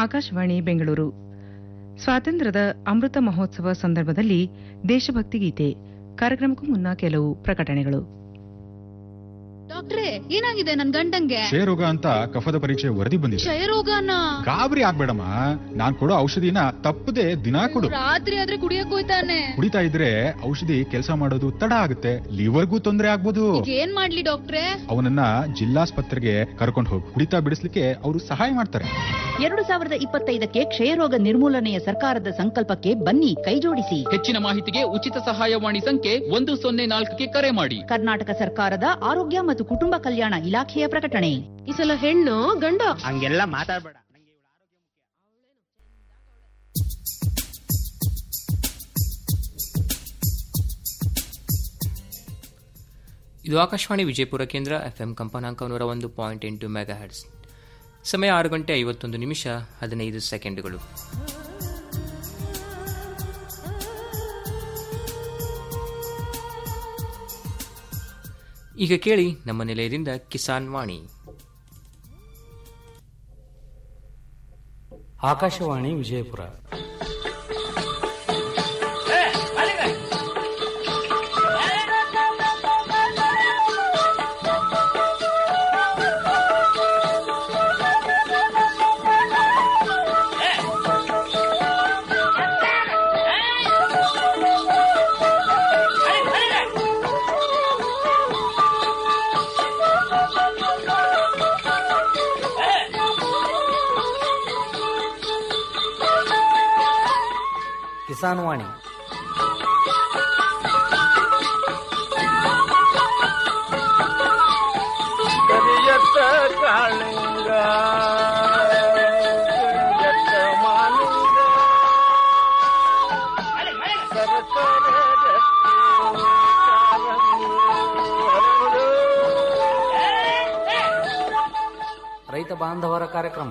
ಆಕಾಶವಾಣಿ ಬೆಂಗಳೂರು ಸ್ವಾತಂತ್ರ್ಯದ ಅಮೃತ ಮಹೋತ್ಸವ ಸಂದರ್ಭದಲ್ಲಿ ದೇಶಭಕ್ತಿ ಗೀತೆ ಕಾರ್ಯಕ್ರಮಕ್ಕೂ ಮುನ್ನ ಕೆಲವು ಪ್ರಕಟಣೆಗಳು ಡಾಕ್ಟ್ರೇ ಏನಾಗಿದೆ ನನ್ ಗಂಡಂಗೆ ಕ್ಷಯರೋಗ ಅಂತ ಕಫದ ಪರೀಕ್ಷೆ ವರದಿ ಬಂದಿದೆ ಕ್ಷಯರೋಗನ ಗಾಬರಿ ಆಗ್ಬೇಡಮ್ಮ ನಾನ್ ಕೊಡೋ ಔಷಧಿನ ತಪ್ಪದೆ ದಿನಾ ಕೊಡು ರಾತ್ರಿ ಆದ್ರೆ ಕುಡಿಯಕ್ ಹೋಯ್ತಾನೆ ಕುಡಿತಾ ಇದ್ರೆ ಔಷಧಿ ಕೆಲಸ ಮಾಡೋದು ತಡ ಆಗುತ್ತೆ ಲಿವರ್ಗೂ ತೊಂದರೆ ಆಗ್ಬೋದು ಈಗ ಏನ್ ಮಾಡ್ಲಿ ಡಾಕ್ಟ್ರೇ ಅವನನ್ನ ಜಿಲ್ಲಾಸ್ಪತ್ರೆಗೆ ಕರ್ಕೊಂಡು ಹೋಗಿ ಕುಡಿತಾ ಬಿಡಿಸ್ಲಿಕ್ಕೆ ಅವರು ಸಹಾಯ ಮಾಡ್ತಾರೆ ಎರಡು ಸಾವಿರದ ಇಪ್ಪತ್ತೈದಕ್ಕೆ ಕ್ಷಯರೋಗ ನಿರ್ಮೂಲನೆಯ ಸರ್ಕಾರದ ಸಂಕಲ್ಪಕ್ಕೆ ಬನ್ನಿ ಕೈಜೋಡಿಸಿ ಹೆಚ್ಚಿನ ಮಾಹಿತಿಗೆ ಉಚಿತ ಸಹಾಯವಾಣಿ ಸಂಖ್ಯೆ ಒಂದು ಸೊನ್ನೆ ನಾಲ್ಕಕ್ಕೆ ಕರೆ ಮಾಡಿ ಕರ್ನಾಟಕ ಸರ್ಕಾರದ ಆರೋಗ್ಯ ಮತ್ತು ಕುಟುಂಬ ಕಲ್ಯಾಣ ಇಲಾಖೆಯ ಪ್ರಕಟಣೆ ಈ ಸಲ ಹೆಣ್ಣು ಗಂಡ ಹಂಗೆಲ್ಲ ಮಾತಾಡ್ಬೇಡ ಇದು ಆಕಾಶವಾಣಿ ವಿಜಯಪುರ ಕೇಂದ್ರ ಎಫ್ಎಂ ಕಂಪನಾಂಕ ನೂರ ಒಂದು ಪಾಯಿಂಟ್ ಎಂಟು ಮೆಗಾ ಹರ್ಟ್ಸ್ ಸಮಯ ಆರು ಗಂಟೆ ಐವತ್ತೊಂದು ನಿಮಿಷ ಹದಿನೈದು ಸೆಕೆಂಡುಗಳು ಈಗ ಕೇಳಿ ನಮ್ಮ ನಿಲಯದಿಂದ ಕಿಸಾನ್ ವಾಣಿ ಆಕಾಶವಾಣಿ ವಿಜಯಪುರ ಕಿಸಾನ್ ವಾಣಿ ಕರಿಯತ್ತ ಕಾಳಿಂಗ ಕರಿಯತ್ತ ಮಾಲಿಂಗ ಸರಸರ ರತ್ನ ಕಾರಂಗಿ ಹರಡು. ರೈತ ಬಾಂಧವರ ಕಾರ್ಯಕ್ರಮ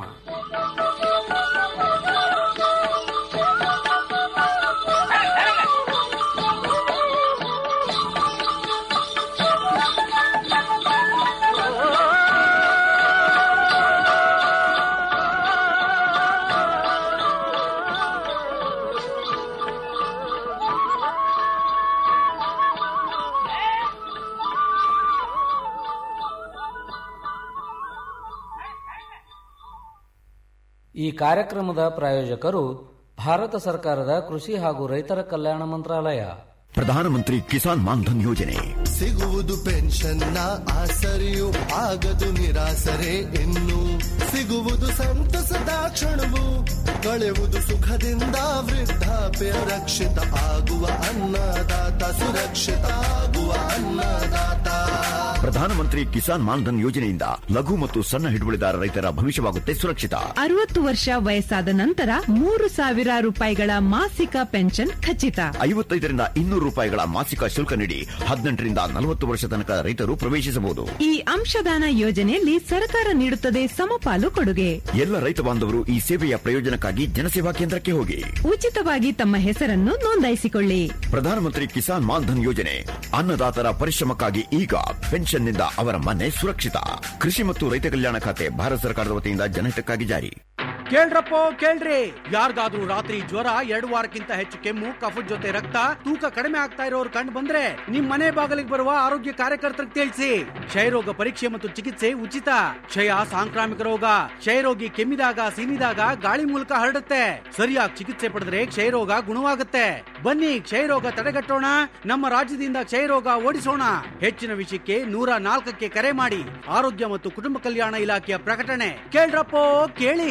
ಈ ಕಾರ್ಯಕ್ರಮದ ಪ್ರಾಯೋಜಕರು ಭಾರತ ಸರ್ಕಾರದ ಕೃಷಿ ಹಾಗೂ ರೈತರ ಕಲ್ಯಾಣ ಮಂತ್ರಾಲಯ ಪ್ರಧಾನಮಂತ್ರಿ ಕಿಸಾನ್ ಮಾನ್ಧನ್ ಯೋಜನೆ ಸಿಗುವುದು ಪೆನ್ಷನ್ನ ಆಸರೆಯು ಆಗದು ನಿರಾಸರೆ ಇನ್ನು ಸಿಗುವುದು ಸಂತಸದ ಕ್ಷಣವು ಕಳೆಯುವುದು ಸುಖದಿಂದ ವೃದ್ಧಾಪ್ಯ ರಕ್ಷಿತ ಆಗುವ ಅನ್ನದಾತ ಸುರಕ್ಷಿತ ಆಗುವ ಅನ್ನದಾತ ಪ್ರಧಾನಮಂತ್ರಿ ಕಿಸಾನ್ ಮಾನ್ಧನ್ ಯೋಜನೆಯಿಂದ ಲಘು ಮತ್ತು ಸಣ್ಣ ಹಿಡುವಳಿದಾರ ರೈತರ ಭವಿಷ್ಯವಾಗುತ್ತೆ ಸುರಕ್ಷಿತ ಅರವತ್ತು ವರ್ಷ ವಯಸ್ಸಾದ ನಂತರ ಮೂರು ಸಾವಿರ ರೂಪಾಯಿಗಳ ಮಾಸಿಕ ಪೆನ್ಷನ್ ಖಚಿತ ಐವತ್ತೈದರಿಂದ ಇನ್ನೂರು ರೂಪಾಯಿಗಳ ಮಾಸಿಕ ಶುಲ್ಕ ನೀಡಿ ಹದಿನೆಂಟರಿಂದ ನಲವತ್ತು ವರ್ಷ ತನಕ ರೈತರು ಪ್ರವೇಶಿಸಬಹುದು ಈ ಅಂಶದಾನ ಯೋಜನೆಯಲ್ಲಿ ಸರ್ಕಾರ ನೀಡುತ್ತದೆ ಸಮಪಾಲು ಕೊಡುಗೆ ಎಲ್ಲ ರೈತ ಬಾಂಧವರು ಈ ಸೇವೆಯ ಪ್ರಯೋಜನಕ್ಕಾಗಿ ಜನಸೇವಾ ಕೇಂದ್ರಕ್ಕೆ ಹೋಗಿ ಉಚಿತವಾಗಿ ತಮ್ಮ ಹೆಸರನ್ನು ನೋಂದಾಯಿಸಿಕೊಳ್ಳಿ ಪ್ರಧಾನಮಂತ್ರಿ ಕಿಸಾನ್ ಮಾನ್ಧನ್ ಯೋಜನೆ ಅನ್ನದಾತರ ಪರಿಶ್ರಮಕ್ಕಾಗಿ ಈಗ ಪೆನ್ಷನ್ನಿಂದ ಅವರ ಮನೆ ಸುರಕ್ಷಿತ ಕೃಷಿ ಮತ್ತು ರೈತ ಕಲ್ಯಾಣ ಖಾತೆ ಭಾರತ ಸರ್ಕಾರದ ವತಿಯಿಂದ ಜನಹಿತಕ್ಕಾಗಿ ಜಾರಿ ಕೇಳ್ರಪ್ಪೋ ಕೇಳ್ರಿ ಯಾರ್ಗಾದ್ರೂ ರಾತ್ರಿ ಜ್ವರ ಎರಡು ವಾರಕ್ಕಿಂತ ಹೆಚ್ಚು ಕೆಮ್ಮು ಕಫದ ಜೊತೆ ರಕ್ತ ತೂಕ ಕಡಿಮೆ ಆಗ್ತಾ ಇರೋರು ಕಂಡು ಬಂದ್ರೆ ನಿಮ್ ಮನೆ ಬಾಗಿಲಿಗೆ ಬರುವ ಆರೋಗ್ಯ ಕಾರ್ಯಕರ್ತರಿಗೆ ತಿಳಿಸಿ ಕ್ಷಯರೋಗ ಪರೀಕ್ಷೆ ಮತ್ತು ಚಿಕಿತ್ಸೆ ಉಚಿತ ಕ್ಷಯ ಸಾಂಕ್ರಾಮಿಕ ರೋಗ ಕ್ಷಯರೋಗಿ ಕೆಮ್ಮಿದಾಗ ಸೀನಿದಾಗ ಗಾಳಿ ಮೂಲಕ ಹರಡುತ್ತೆ ಸರಿಯಾಗಿ ಚಿಕಿತ್ಸೆ ಪಡೆದ್ರೆ ಕ್ಷಯರೋಗ ಗುಣವಾಗುತ್ತೆ ಬನ್ನಿ ಕ್ಷಯರೋಗ ತಡೆಗಟ್ಟೋಣ ನಮ್ಮ ರಾಜ್ಯದಿಂದ ಕ್ಷಯರೋಗ ಓಡಿಸೋಣ ಹೆಚ್ಚಿನ ವಿಷಯಕ್ಕೆ ನೂರ ನಾಲ್ಕಕ್ಕೆ ಕರೆ ಮಾಡಿ ಆರೋಗ್ಯ ಮತ್ತು ಕುಟುಂಬ ಕಲ್ಯಾಣ ಇಲಾಖೆಯ ಪ್ರಕಟಣೆ ಕೇಳ್ರಪ್ಪೋ ಕೇಳಿ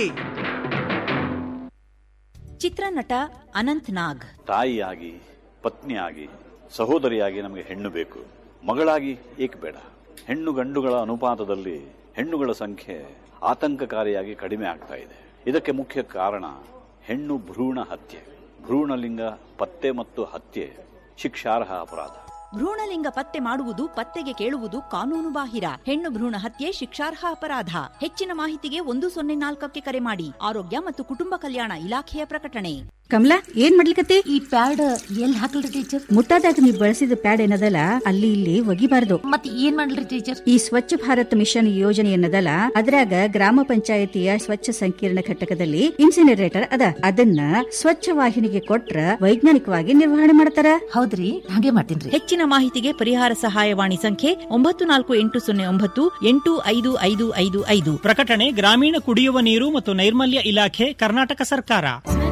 ಚಿತ್ರನಟ ಅನಂತ್ ನಾಗ್ ತಾಯಿಯಾಗಿ ಪತ್ನಿಯಾಗಿ ಸಹೋದರಿಯಾಗಿ ನಮಗೆ ಹೆಣ್ಣು ಬೇಕು ಮಗಳಾಗಿ ಏಕೆ ಬೇಡ ಹೆಣ್ಣು ಗಂಡುಗಳ ಅನುಪಾತದಲ್ಲಿ ಹೆಣ್ಣುಗಳ ಸಂಖ್ಯೆ ಆತಂಕಕಾರಿಯಾಗಿ ಕಡಿಮೆ ಆಗ್ತಾ ಇದೆ ಇದಕ್ಕೆ ಮುಖ್ಯ ಕಾರಣ ಹೆಣ್ಣು ಭ್ರೂಣ ಹತ್ಯೆ ಭ್ರೂಣಲಿಂಗ ಪತ್ತೆ ಮತ್ತು ಹತ್ಯೆ ಶಿಕ್ಷಾರ್ಹ ಅಪರಾಧ ಭ್ರೂಣಲಿಂಗ ಪತ್ತೆ ಮಾಡುವುದು ಪತ್ತೆಗೆ ಕೇಳುವುದು ಕಾನೂನು ಬಾಹಿರ ಹೆಣ್ಣು ಭ್ರೂಣ ಹತ್ಯೆ ಶಿಕ್ಷಾರ್ಹ ಅಪರಾಧ ಹೆಚ್ಚಿನ ಮಾಹಿತಿಗೆ ಒಂದು ಸೊನ್ನೆ ನಾಲ್ಕಕ್ಕೆ ಕರೆ ಮಾಡಿ ಆರೋಗ್ಯ ಮತ್ತು ಕುಟುಂಬ ಕಲ್ಯಾಣ ಇಲಾಖೆಯ ಪ್ರಕಟಣೆ ಕಮಲಾ ಏನ್ ಮಾಡ್ಲಿಕತ್ತಿ ಈ ಪ್ಯಾಡ್ ಎಲ್ಲಿ ಹಾಕಲ್ರಿ ಟೀಚರ್ ಮುಟ್ಟಾದಾಗ ನೀವು ಬಳಸಿದ ಪ್ಯಾಡ್ ಏನದಲ್ಲ ಅಲ್ಲಿ ಇಲ್ಲಿ ಒಗಿಬಾರ್ದು ಮತ್ ಏನ್ ಮಾಡ್ಲಿ ಟೀಚರ್ ಈ ಸ್ವಚ್ಛ ಭಾರತ್ ಮಿಷನ್ ಯೋಜನೆ ಏನದಲ್ಲ ಅದ್ರಾಗ ಗ್ರಾಮ ಪಂಚಾಯತಿಯ ಸ್ವಚ್ಛ ಸಂಕೀರ್ಣ ಘಟಕದಲ್ಲಿ ಇನ್ಸಿನರೇಟರ್ ಅದ ಅದನ್ನ ಸ್ವಚ್ಛ ವಾಹಿನಿಗೆ ಕೊಟ್ರ ವೈಜ್ಞಾನಿಕವಾಗಿ ನಿರ್ವಹಣೆ ಮಾಡ್ತಾರ ಹೌದ್ರಿ ಹಾಗೆ ಮಾಡ್ತೀನಿ ಹೆಚ್ಚಿನ ಮಾಹಿತಿಗೆ ಪರಿಹಾರ ಸಹಾಯವಾಣಿ ಸಂಖ್ಯೆ ಒಂಬತ್ತು ನಾಲ್ಕು ಎಂಟು ಸೊನ್ನೆ ಒಂಬತ್ತು ಎಂಟು ಐದು ಐದು ಐದು ಐದು ಪ್ರಕಟಣೆ ಗ್ರಾಮೀಣ ಕುಡಿಯುವ ನೀರು ಮತ್ತು ನೈರ್ಮಲ್ಯ ಇಲಾಖೆ ಕರ್ನಾಟಕ ಸರ್ಕಾರ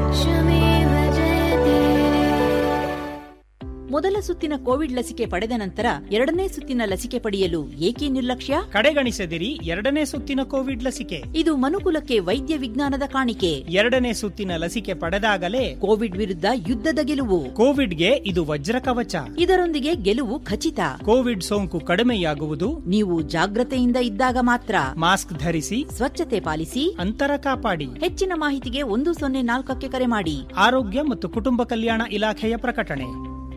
ಮೊದಲ ಸುತ್ತಿನ ಕೋವಿಡ್ ಲಸಿಕೆ ಪಡೆದ ನಂತರ ಎರಡನೇ ಸುತ್ತಿನ ಲಸಿಕೆ ಪಡೆಯಲು ಏಕೆ ನಿರ್ಲಕ್ಷ್ಯ ಕಡೆಗಣಿಸದಿರಿ ಎರಡನೇ ಸುತ್ತಿನ ಕೋವಿಡ್ ಲಸಿಕೆ ಇದು ಮನುಕುಲಕ್ಕೆ ವೈದ್ಯ ವಿಜ್ಞಾನದ ಕಾಣಿಕೆ ಎರಡನೇ ಸುತ್ತಿನ ಲಸಿಕೆ ಪಡೆದಾಗಲೇ ಕೋವಿಡ್ ವಿರುದ್ಧ ಯುದ್ಧದ ಗೆಲುವು ಕೋವಿಡ್ಗೆ ಇದು ವಜ್ರ ಕವಚ ಇದರೊಂದಿಗೆ ಗೆಲುವು ಖಚಿತ ಕೋವಿಡ್ ಸೋಂಕು ಕಡಿಮೆಯಾಗುವುದು ನೀವು ಜಾಗ್ರತೆಯಿಂದ ಇದ್ದಾಗ ಮಾತ್ರ ಮಾಸ್ಕ್ ಧರಿಸಿ ಸ್ವಚ್ಛತೆ ಪಾಲಿಸಿ ಅಂತರ ಕಾಪಾಡಿ ಹೆಚ್ಚಿನ ಮಾಹಿತಿಗೆ ಒಂದು ಸೊನ್ನೆ ನಾಲ್ಕಕ್ಕೆ ಕರೆ ಮಾಡಿ ಆರೋಗ್ಯ ಮತ್ತು ಕುಟುಂಬ ಕಲ್ಯಾಣ ಇಲಾಖೆಯ ಪ್ರಕಟಣೆ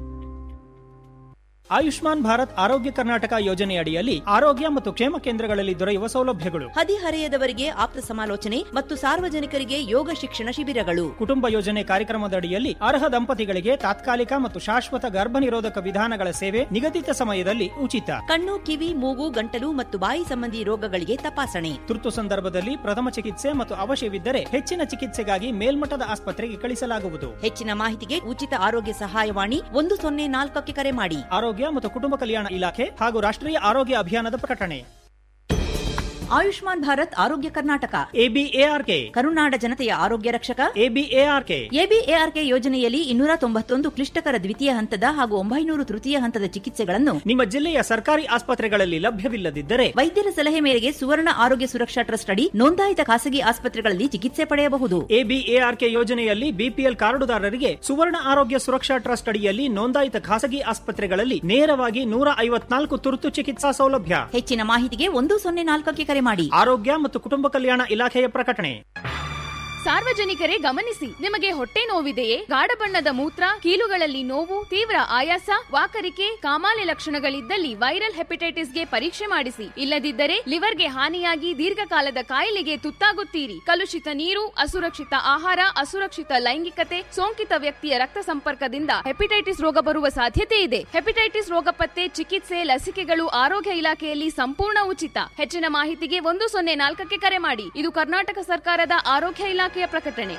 ಆಯುಷ್ಮಾನ್ ಭಾರತ್ ಆರೋಗ್ಯ ಕರ್ನಾಟಕ ಯೋಜನೆಯಡಿಯಲ್ಲಿ ಆರೋಗ್ಯ ಮತ್ತು ಕ್ಷೇಮ ಕೇಂದ್ರಗಳಲ್ಲಿ ದೊರೆಯುವ ಸೌಲಭ್ಯಗಳು ಹದಿಹರೆಯದವರಿಗೆ ಆಪ್ತ ಸಮಾಲೋಚನೆ ಮತ್ತು ಸಾರ್ವಜನಿಕರಿಗೆ ಯೋಗ ಶಿಕ್ಷಣ ಶಿಬಿರಗಳು ಕುಟುಂಬ ಯೋಜನೆ ಕಾರ್ಯಕ್ರಮದಡಿಯಲ್ಲಿ ಅರ್ಹ ದಂಪತಿಗಳಿಗೆ ತಾತ್ಕಾಲಿಕ ಮತ್ತು ಶಾಶ್ವತ ಗರ್ಭ ನಿರೋಧಕ ವಿಧಾನಗಳ ಸೇವೆ ನಿಗದಿತ ಸಮಯದಲ್ಲಿ ಉಚಿತ ಕಣ್ಣು ಕಿವಿ ಮೂಗು ಗಂಟಲು ಮತ್ತು ಬಾಯಿ ಸಂಬಂಧಿ ರೋಗಗಳಿಗೆ ತಪಾಸಣೆ ತುರ್ತು ಸಂದರ್ಭದಲ್ಲಿ ಪ್ರಥಮ ಚಿಕಿತ್ಸೆ ಮತ್ತು ಅವಶ್ಯವಿದ್ದರೆ ಹೆಚ್ಚಿನ ಚಿಕಿತ್ಸೆಗಾಗಿ ಮೇಲ್ಮಟ್ಟದ ಆಸ್ಪತ್ರೆಗೆ ಕಳಿಸಲಾಗುವುದು ಹೆಚ್ಚಿನ ಮಾಹಿತಿಗೆ ಉಚಿತ ಆರೋಗ್ಯ ಸಹಾಯವಾಣಿ ಒಂದು ಸೊನ್ನೆ ನಾಲ್ಕಕ್ಕೆ ಕರೆ ಮಾಡಿ ಆರೋಗ್ಯ ಮತ್ತು ಕುಟುಂಬ ಕಲ್ಯಾಣ ಇಲಾಖೆ ಹಾಗೂ ರಾಷ್ಟ್ರೀಯ ಆರೋಗ್ಯ ಅಭಿಯಾನದ ಪ್ರಕಟಣೆ ಆಯುಷ್ಮಾನ್ ಭಾರತ್ ಆರೋಗ್ಯ ಕರ್ನಾಟಕ ಎಬಿಎಆರ್ಕೆ ಕರುನಾಡ ಜನತೆಯ ಆರೋಗ್ಯ ರಕ್ಷಕ ಎಬಿಎಆರ್ಕೆ ಎಬಿಎಆರ್ಕೆ ಯೋಜನೆಯಲ್ಲಿ ಇನ್ನೂರ ತೊಂಬತ್ತೊಂದು ಕ್ಲಿಷ್ಟಕರ ದ್ವಿತೀಯ ಹಂತದ ಹಾಗೂ ಒಂಬೈನೂರು ತೃತೀಯ ಹಂತದ ಚಿಕಿತ್ಸೆಗಳನ್ನು ನಿಮ್ಮ ಜಿಲ್ಲೆಯ ಸರ್ಕಾರಿ ಆಸ್ಪತ್ರೆಗಳಲ್ಲಿ ಲಭ್ಯವಿಲ್ಲದಿದ್ದರೆ ವೈದ್ಯರ ಸಲಹೆ ಮೇರೆಗೆ ಸುವರ್ಣ ಆರೋಗ್ಯ ಸುರಕ್ಷಾ ಟ್ರಸ್ಟ್ ಅಡಿ ನೋಂದಾಯಿತ ಖಾಸಗಿ ಆಸ್ಪತ್ರೆಗಳಲ್ಲಿ ಚಿಕಿತ್ಸೆ ಪಡೆಯಬಹುದು ಎಬಿಎಆರ್ಕೆ ಯೋಜನೆಯಲ್ಲಿ ಬಿಪಿಎಲ್ ಕಾರ್ಡುದಾರರಿಗೆ ಸುವರ್ಣ ಆರೋಗ್ಯ ಸುರಕ್ಷಾ ಟ್ರಸ್ಟ್ ಅಡಿಯಲ್ಲಿ ನೋಂದಾಯಿತ ಖಾಸಗಿ ಆಸ್ಪತ್ರೆಗಳಲ್ಲಿ ನೇರವಾಗಿ ನೂರ ಐವತ್ನಾಲ್ಕು ತುರ್ತು ಚಿಕಿತ್ಸಾ ಸೌಲಭ್ಯ ಹೆಚ್ಚಿನ ಮಾಹಿತಿಗೆ ಒಂದು ಸೊನ್ನೆ ನಾಲ್ಕಕ್ಕೆ ಕರೆ ಮಾಡಿ ಆರೋಗ್ಯ ಮತ್ತು ಕುಟುಂಬ ಕಲ್ಯಾಣ ಇಲಾಖೆಯ ಪ್ರಕಟಣೆ ಸಾರ್ವಜನಿಕರೇ ಗಮನಿಸಿ ನಿಮಗೆ ಹೊಟ್ಟೆ ನೋವಿದೆಯೇ ಗಾಢ ಬಣ್ಣದ ಮೂತ್ರ ಕೀಲುಗಳಲ್ಲಿ ನೋವು ತೀವ್ರ ಆಯಾಸ ವಾಕರಿಕೆ ಕಾಮಾಲೆ ಲಕ್ಷಣಗಳಿದ್ದಲ್ಲಿ ವೈರಲ್ ಹೆಪಟೈಟಿಸ್ಗೆ ಪರೀಕ್ಷೆ ಮಾಡಿಸಿ ಇಲ್ಲದಿದ್ದರೆ ಲಿವರ್ಗೆ ಹಾನಿಯಾಗಿ ದೀರ್ಘಕಾಲದ ಕಾಯಿಲೆಗೆ ತುತ್ತಾಗುತ್ತೀರಿ ಕಲುಷಿತ ನೀರು ಅಸುರಕ್ಷಿತ ಆಹಾರ ಅಸುರಕ್ಷಿತ ಲೈಂಗಿಕತೆ ಸೋಂಕಿತ ವ್ಯಕ್ತಿಯ ರಕ್ತ ಸಂಪರ್ಕದಿಂದ ಹೆಪಟೈಟಿಸ್ ರೋಗ ಬರುವ ಸಾಧ್ಯತೆ ಇದೆ ಹೆಪಟೈಟಿಸ್ ರೋಗ ಪತ್ತೆ ಚಿಕಿತ್ಸೆ ಲಸಿಕೆಗಳು ಆರೋಗ್ಯ ಇಲಾಖೆಯಲ್ಲಿ ಸಂಪೂರ್ಣ ಉಚಿತ ಹೆಚ್ಚಿನ ಮಾಹಿತಿಗೆ ಒಂದು ಸೊನ್ನೆ ನಾಲ್ಕಕ್ಕೆ ಕರೆ ಮಾಡಿ ಇದು ಕರ್ನಾಟಕ ಸರ್ಕಾರದ ಆರೋಗ್ಯ ಇಲಾಖೆಯ ಪ್ರಕಟಣೆ